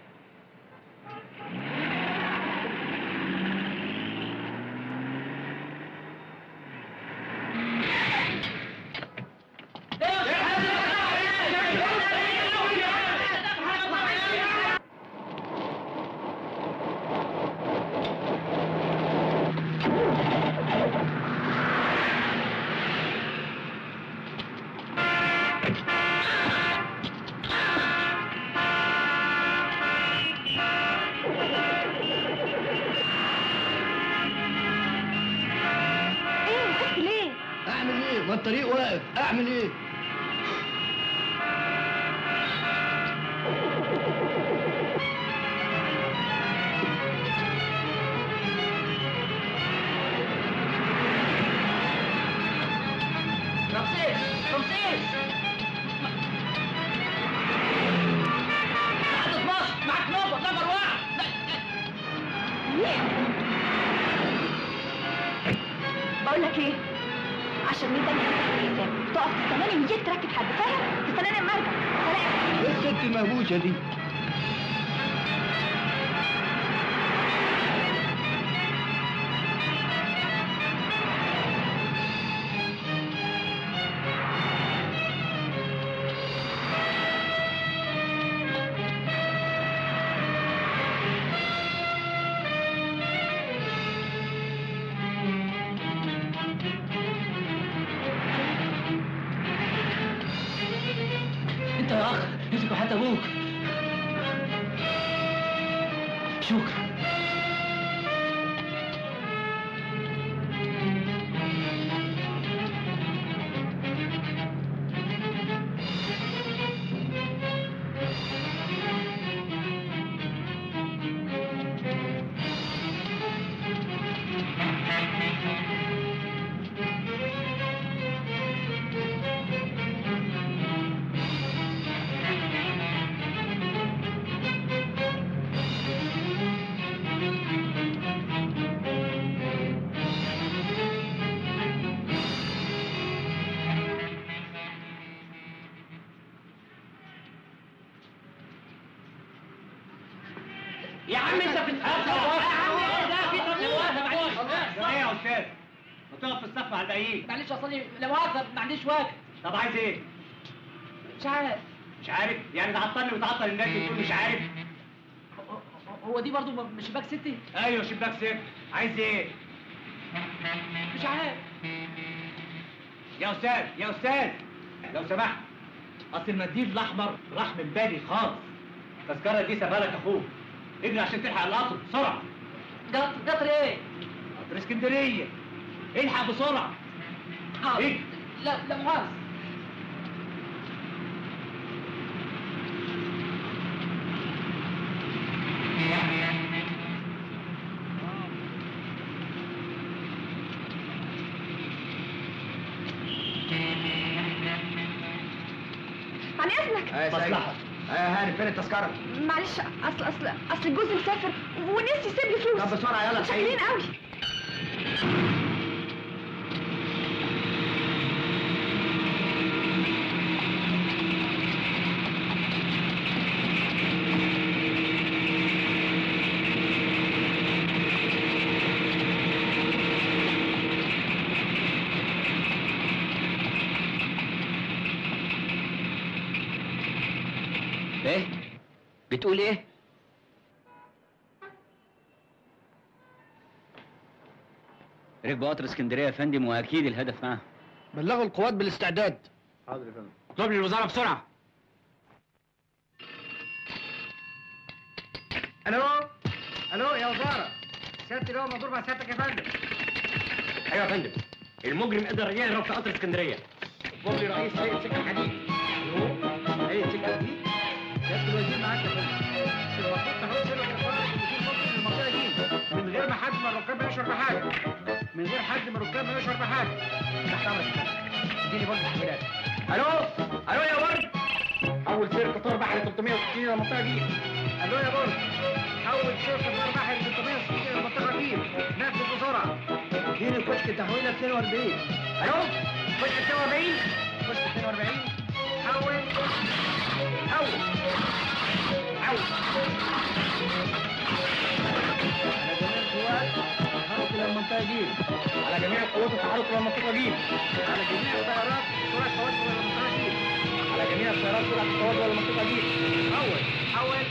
ايه وقفت ليه؟ اعمل ايه ما الطريق واقف اعمل ايه رمسيس رمسيس لحد 12 معاك نمبر نمبر واحد بقول لك ايه عشان مين تاني هفتح الحساب تقف تستناني من جيت تركب حد فاهم تستناني اما ارجع سلام ايه الست المهبوشه دي انت يا اخ امسك حتى ابوك شكرا يا عم انت بتتهزر يا عم ايه ده في تطوير معلش ايه يا استاذ؟ ما تقف في الصف مع الباقيين معلش اصلي لو هقدر ما عنديش وقت طب عايز ايه؟ مش عارف مش عارف؟ يعني تعطلني وتعطل الناس وتقول مش عارف؟ هو دي برضو مش شباك ستي ايوه شباك ست عايز ايه؟ مش عارف يا استاذ يا استاذ لو سمحت اصل المنديل الاحمر راح من بالي خالص التذكره دي سابها لك اخوك اجري عشان تلحق القطر بسرعه قطر قطر ايه؟ قطر اسكندريه الحق بسرعه حاضر ايه؟ لا لا مؤاخذة عن اذنك ايه مصلحه يا هاني فين التذكره معلش اصل اصل اصل الجوز مسافر ونسي يسيب لي فلوس طب بسرعة يلا شاكرين الحقيقة. قوي ايه بتقول ايه ركبوا قطر اسكندريه يا فندم واكيد الهدف معاه بلغوا القوات بالاستعداد حاضر يا فندم اطلب لي الوزاره بسرعه الو الو يا وزاره سيادتي لو مضروب مع سيادتك يا فندم ايوه يا فندم المجرم قدر يهرب في قطر اسكندريه بوبي رئيس هيئه سكه الحديد الو هيئه سكه الحديد سياده الوزير معاك يا فندم المفروض تحط سلوك الفرج وتجيب مصر للمنطقه دي من غير ما حد من الركاب ما يشعر بحاجه من غير حد من الركاب ما يشعر بحاجه تحت امرك يا فندم اديني برج تحويلات الو الو يا برج اول سير قطار بحري 360 الى المنطقه دي الو يا برج اول سير قطار بحري 360 الى المنطقه دي نفذ بسرعه اديني كشك تحويله 42 الو كشك 42 كشك 42 حول حول حول على جميع القوات التحرك الى المنطقه دي على جميع القوات التحرك الى المنطقه دي على جميع السيارات سرعه التوجه الى المنطقه دي حول حول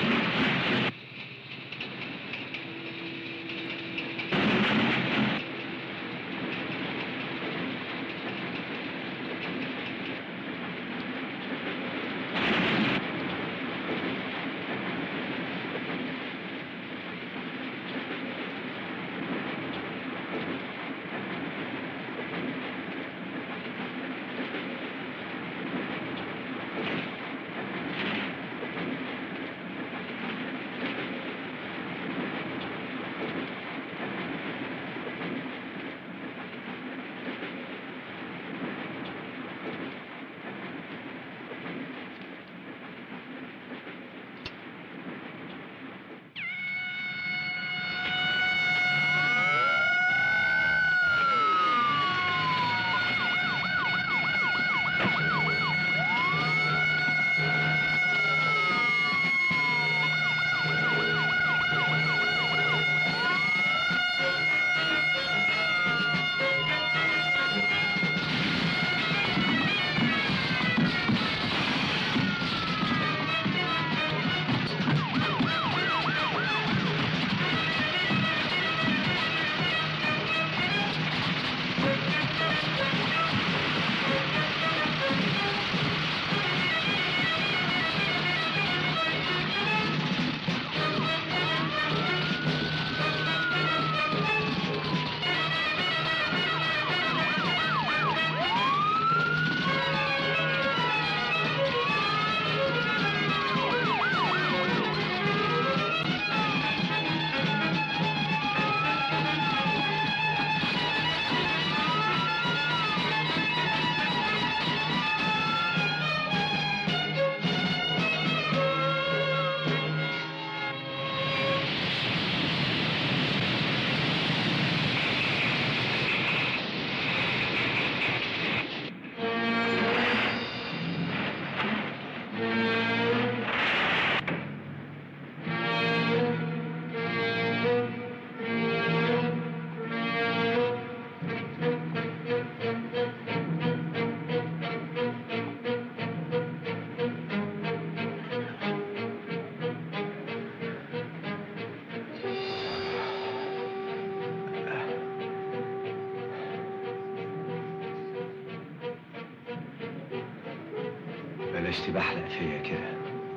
بلاش تبحلق فيا كده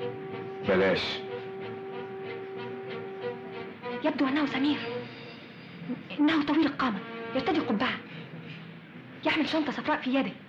بلاش يبدو انه سمير انه طويل القامه يرتدي قبعه يحمل شنطه صفراء في يده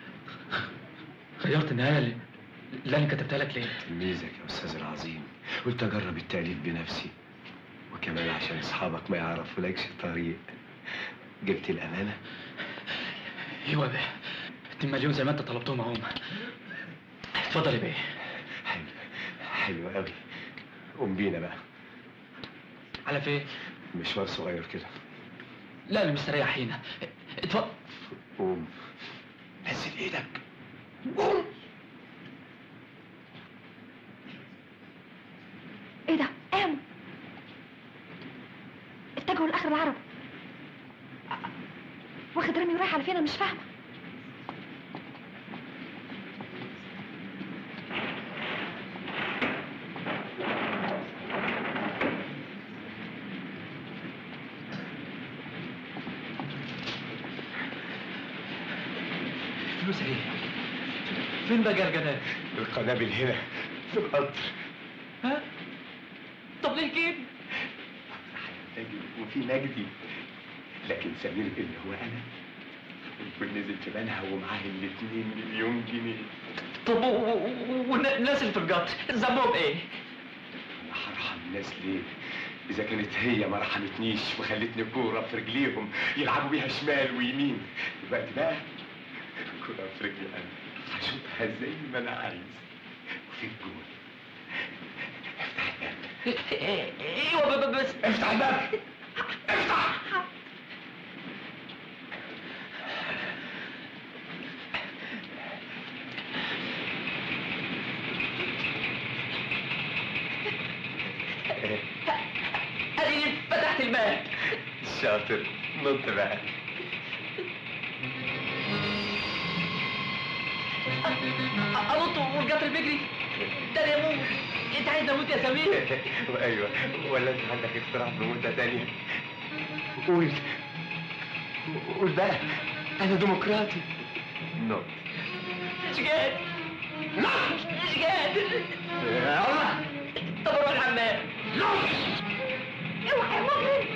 غيرت النهايه اللي, اللي انا كتبتها لك ليه؟ تلميذك يا استاذ العظيم قلت اجرب التاليف بنفسي وكمان عشان اصحابك ما يعرفولكش الطريق جبت الامانه ايوه يا بيه 2 مليون زي ما انت طلبتهم اهم اتفضل يا بيه حلو قوي قوم بينا بقى على فين؟ مشوار صغير كده لا اللي مستريح هنا اتفضل قوم نزل ايدك ايه ده قاموا اتجهوا لاخر العرب واخد رامي ورايح على فين انا مش فاهمه فلوس ايه؟ فين بقى الجنات؟ القنابل هنا في القطر ها؟ طب ليه كده؟ نجدي وفي نجدي لكن سمير اللي هو انا يكون نزل في بنها ومعاه الاتنين مليون جنيه طب و- و- والناس اللي في القطر ذنبهم ايه؟ انا هرحم الناس ليه اذا كانت هي ما رحمتنيش وخلتني كوره في رجليهم يلعبوا بيها شمال ويمين دلوقتي بقى كوره في رجلي انا هشوطها زي ما انا عايز وفي الجول ايوه ب- ب- بس افتح الباب افتح اديني فتحت الباب شاطر نط بقى انط والقطر بيجري ده انا يموت انت عايز اموت يا سمير ايوه ولا انت عندك اقتراح بموتة تانية قول قول بقى انا ديمقراطي نط مش قادر مش قادر طب اروح الحمام اوعى يا مجرم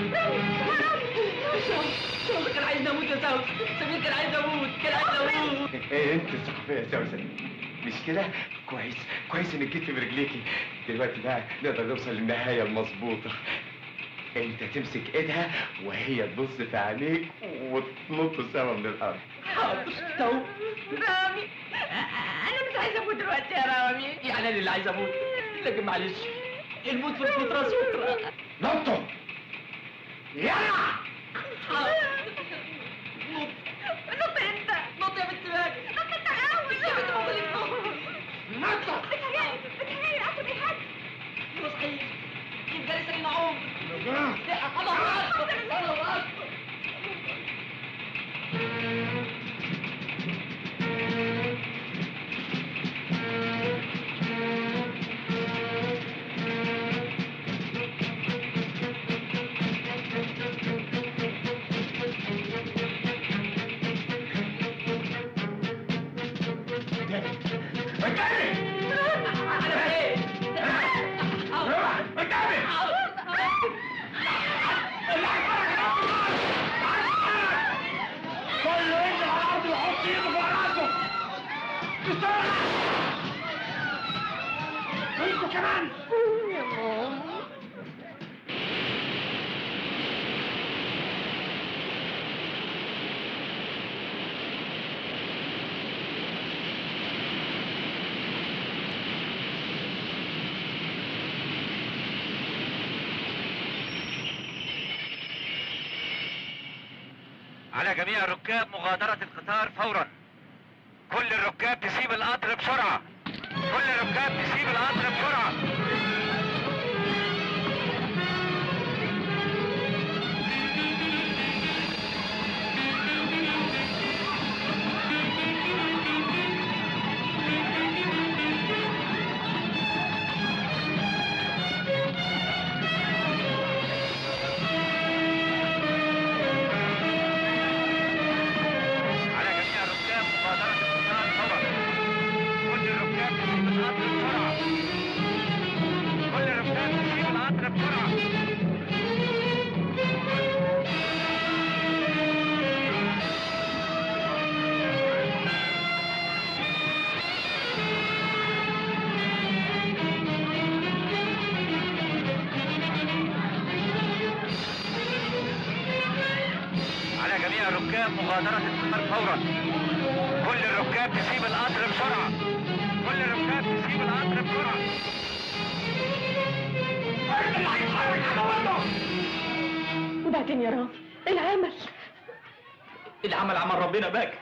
سمير كان عايز اموت يا سوس سمير كان عايز اموت كان عايز اموت ايه انت الصحفية يا سوسن مش كده كويس كويس انك جيت برجليكي دلوقتي بقى نقدر نوصل للنهاية المظبوطة انت تمسك ايدها وهي تبص في عينيك وتنطوا سوا من الارض حاضر تو رامي انا مش عايزه اموت دلوقتي يا رامي يعني انا اللي عايز اموت لكن معلش الموت في الفطره ستره نطوا يلا نط انت نط يا بنت باك نط انت الاول يا بنت بقول لك نط نط بتهيألي بتهيألي اخد اي حاجه ايوه صحيح يبقى لسه لينا عمر لا الله اكبر الله اكبر كله ينزل على الارض ويحط ايده فوق راسه استنى انتوا كمان على جميع الركاب مغادرة القطار فورا كل الركاب تسيب القطر بسرعة كل الركاب تسيب القطر بسرعة على جميع الركاب مغادرة القطار فورا كل الركاب تسيب القطر بسرعة كل الركاب تسيب القطر بسرعة على جميع الركاب مغادرة القطار فورا كل الركاب تسيب القطر بسرعة كل الركاب تسيب القطر بسرعة هيتحرك هموته وبعدين يا رافي العمل العمل عمل ربنا باك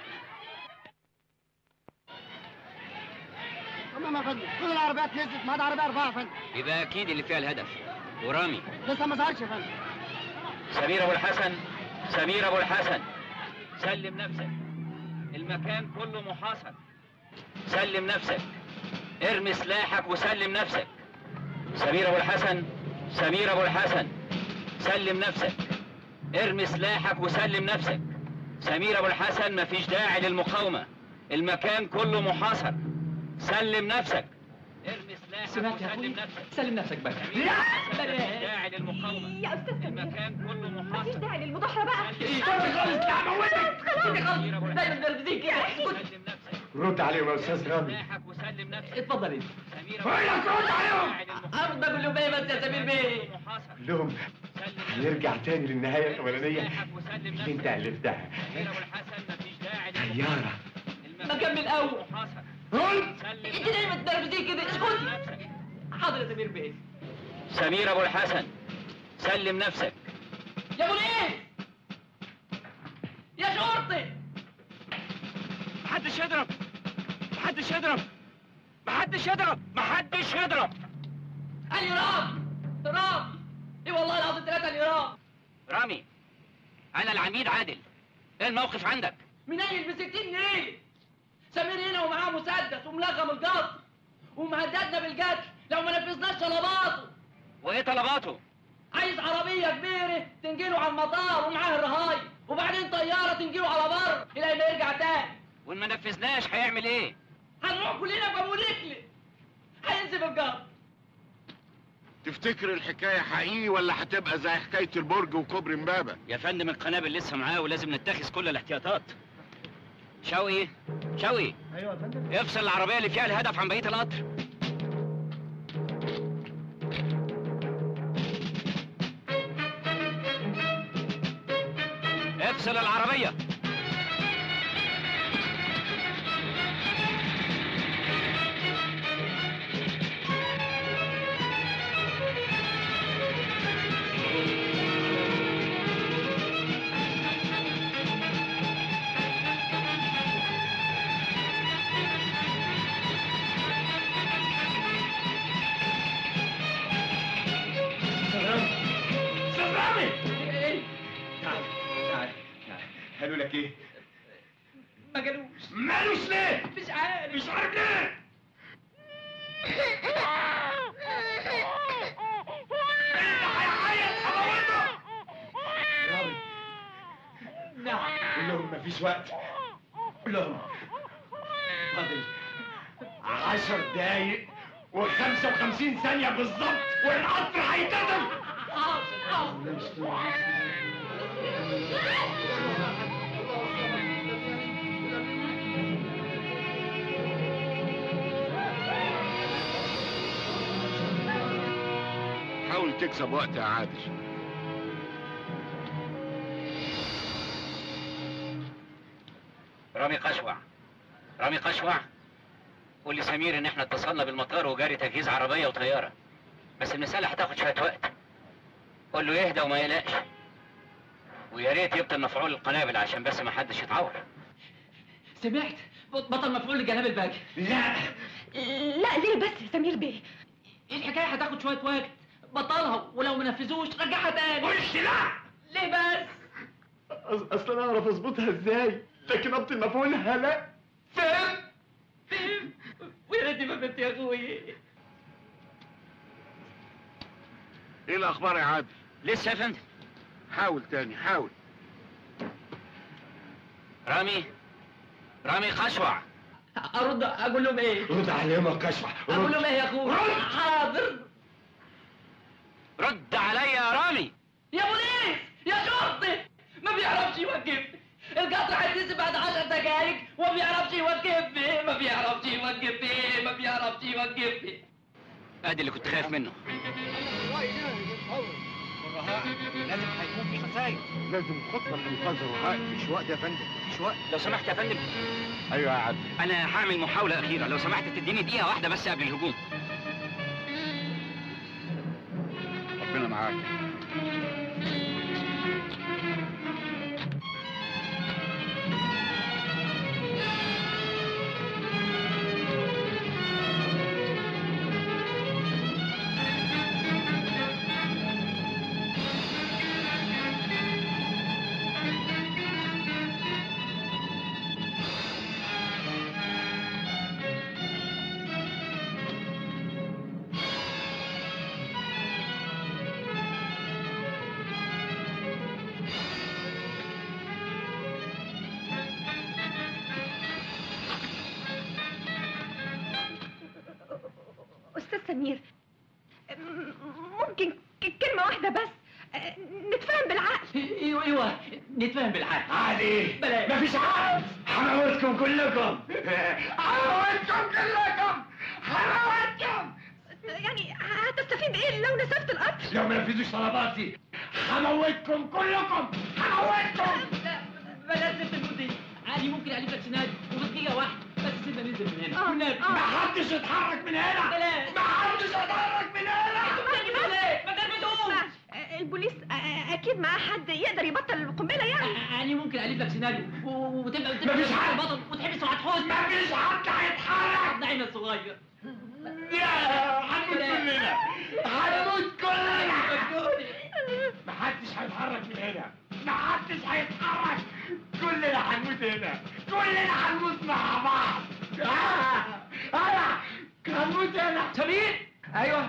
تمام يا فندم كل العربيات نزلت ما عدا عربيه اربعه يا فندم يبقى اكيد اللي فيها الهدف ورامي لسه ما ظهرش يا فندم سمير ابو الحسن سمير ابو الحسن سلم نفسك المكان كله محاصر سلم نفسك ارمي سلاحك وسلم نفسك سمير ابو الحسن سمير ابو الحسن سلم نفسك ارمي سلاحك وسلم نفسك سمير ابو الحسن مفيش داعي للمقاومة المكان كله محاصر سلم نفسك ارمي سلاحك سمعت يا وسلم اخوي نفسك سلم نفسك بقى لا مفيش داعي للمقاومة يا استاذ سمير المكان كله محاصر مفيش داعي للمضاحله بقى استنى خالص لا هموتك خلاص خلاص دايما بنرفزيك يا اسكت رد عليهم يا استاذ رامي وسلم نفسك اتفضل انت بقول لك رد عليهم ارض بقول لهم ايه بس يا سمير بيه لهم هنرجع تاني للنهايه الاولانيه اللي انت الفتها طياره ما كمل اول رد انت دايما بتنرفزيك كده اسكتي حاضر يا سمير بيه سمير ابو الحسن سلم نفسك يا ابو ليه يا شرطي محدش يضرب محدش يضرب محدش يضرب محدش يضرب علي رام رام ايه والله العظيم ثلاثة علي رام رامي انا العميد عادل ايه الموقف عندك منيل ب 60 نيل سمير هنا ومعاه مسدس وملغم القصر ومهددنا بالقتل لو ما نفذناش طلباته وايه طلباته عايز عربية كبيرة تنجيله على المطار ومعاه الرهاي وبعدين طيارة تنجيله على بر إلى ما يرجع تاني وان ما نفذناش هيعمل ايه هنروح كلنا في ابو رجلي هينزل القبر تفتكر الحكاية حقيقي ولا هتبقى زي حكاية البرج وكوبري امبابة؟ يا فندم القنابل لسه معاه ولازم نتخذ كل الاحتياطات شوقي شوقي ايوه يا فندم افصل العربية اللي فيها الهدف عن بقية القطر افصل العربية استاذ رامي تعال تعال تعال قالوا لك ايه؟ ما قالوش مالوش ليه؟ مش عارف مش عارف ليه؟ اللي هيعيط هموته رامي نعم قول لهم مفيش وقت قول لهم فاضل عشر دقايق وخمسة وخمسين ثانية بالظبط والقطر هيتقدم حاضر حاضر حاول تكسب وقت يا عادل رامي قشوع رامي قشوع قول لسمير ان احنا اتصلنا بالمطار وجاري تجهيز عربية وطيارة بس المسألة هتاخد شوية وقت قول له يهدى وما يقلقش ويا ريت يبطل مفعول القنابل عشان بس ما حدش يتعور سمعت بطل مفعول الجناب الباقي لا لا ليه بس يا سمير بيه الحكاية هتاخد شوية وقت بطلها ولو ما نفذوش رجعها تاني قلت لا ليه بس اصل انا اعرف اظبطها ازاي لكن ابطل مفعولها لا فهم فهم ويا ريتني ما فهمت يا اخوي ايه الاخبار يا عادل؟ لسه يا فندم حاول تاني حاول رامي رامي قشوع ارد اقول لهم ايه رد عليهم يا كشوع اقول لهم ايه يا اخوي حاضر رد عليا يا رامي يا بوليس يا شرطي ما بيعرفش يوقف القطر هيتنزل بعد عشر دقايق وما بيعرفش يوقف ما بيعرفش يوقف ما بيعرفش يوقف ادي اللي كنت خايف منه لازم هيكون في خسائر لازم خطة لإنقاذ الرهائن مفيش وقت يا فندم مفيش وقت لو سمحت يا فندم ايوه يا عادل انا هعمل محاولة اخيرة لو سمحت تديني دقيقة واحدة بس قبل الهجوم ربنا معاك استاذ سمير م- ممكن ك- كلمه واحده بس أه، نتفاهم بالعقل ايوه ايوه نتفاهم بالعقل عادي بلاش مفيش عقل هموتكم كلكم هموتكم كلكم هموتكم يعني هتستفيد ايه لو نسفت القطر لو ما نفذوش طلباتي هموتكم كلكم هموتكم بلاش زفت المدة عادي ممكن الف لك سناد وفي دقيقة واحدة بس سيبنا ننزل من هنا آه، والنبي. آه. ما حدش يتحرك من هنا بلاش ما حدش يتحرك من هنا ما تلبسوش أه، البوليس أه، اكيد معاه حد يقدر يبطل القنبله يعني يعني ممكن الف لك سيناريو و- و- وتبقى مفيش حد. البطل وتحبس وهتحوز مفيش حد هيتحرك نعيم الصغير يا هنموت كلنا هنموت كلنا محدش هيتحرك من هنا محدش هيتحرك كلنا هنموت هنا كلنا هنموت مع بعض آه. انا هنموت هنا سمير ايوه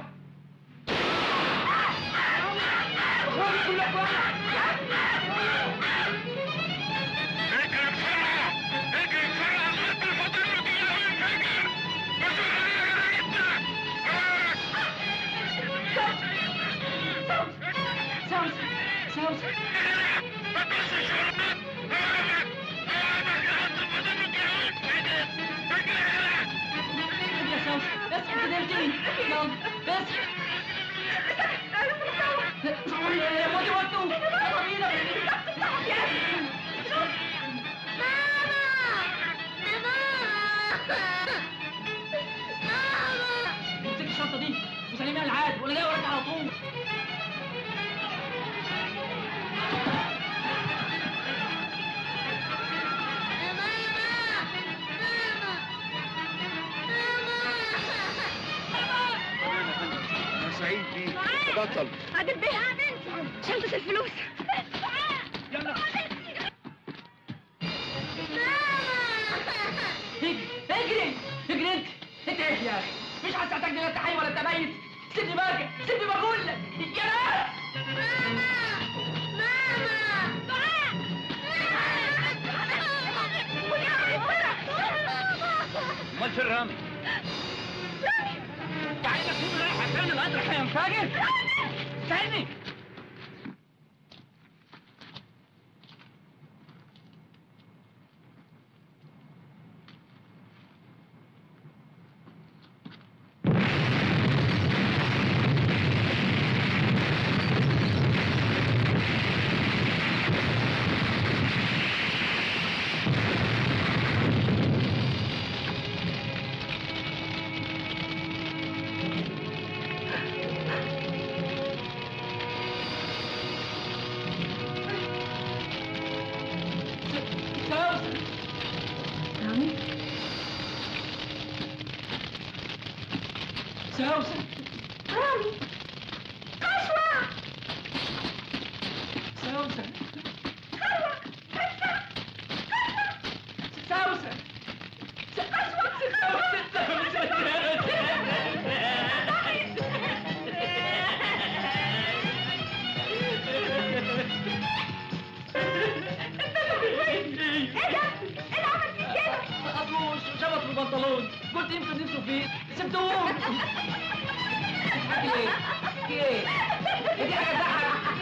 خد كلك واحد سوس سوس يا سوس بس كده ارجعي يلا بس يا موتي وقته يلا بينا امسك الشنطة دي وسلميها للعاد وانا جاي وراك على طول انا سعيد بيك بطل عادل بيه شنطه الفلوس يلا اجري اجري اجري انت انت ايه يا اخي مش هساعدك لا انت حي ولا انت ميت سيبني بقى سيبني بقول لك يا ناس امال فين رامي؟ يعني مسؤول رايح فين القدر هينفجر؟ استني سوسن رامي سوسن رامي قسوة سوسن سوسن اصله شبط في البنطلون قلت يمكن نمشوا فيه سبتوهم ايه؟ ايه؟ دي حاجه تزعل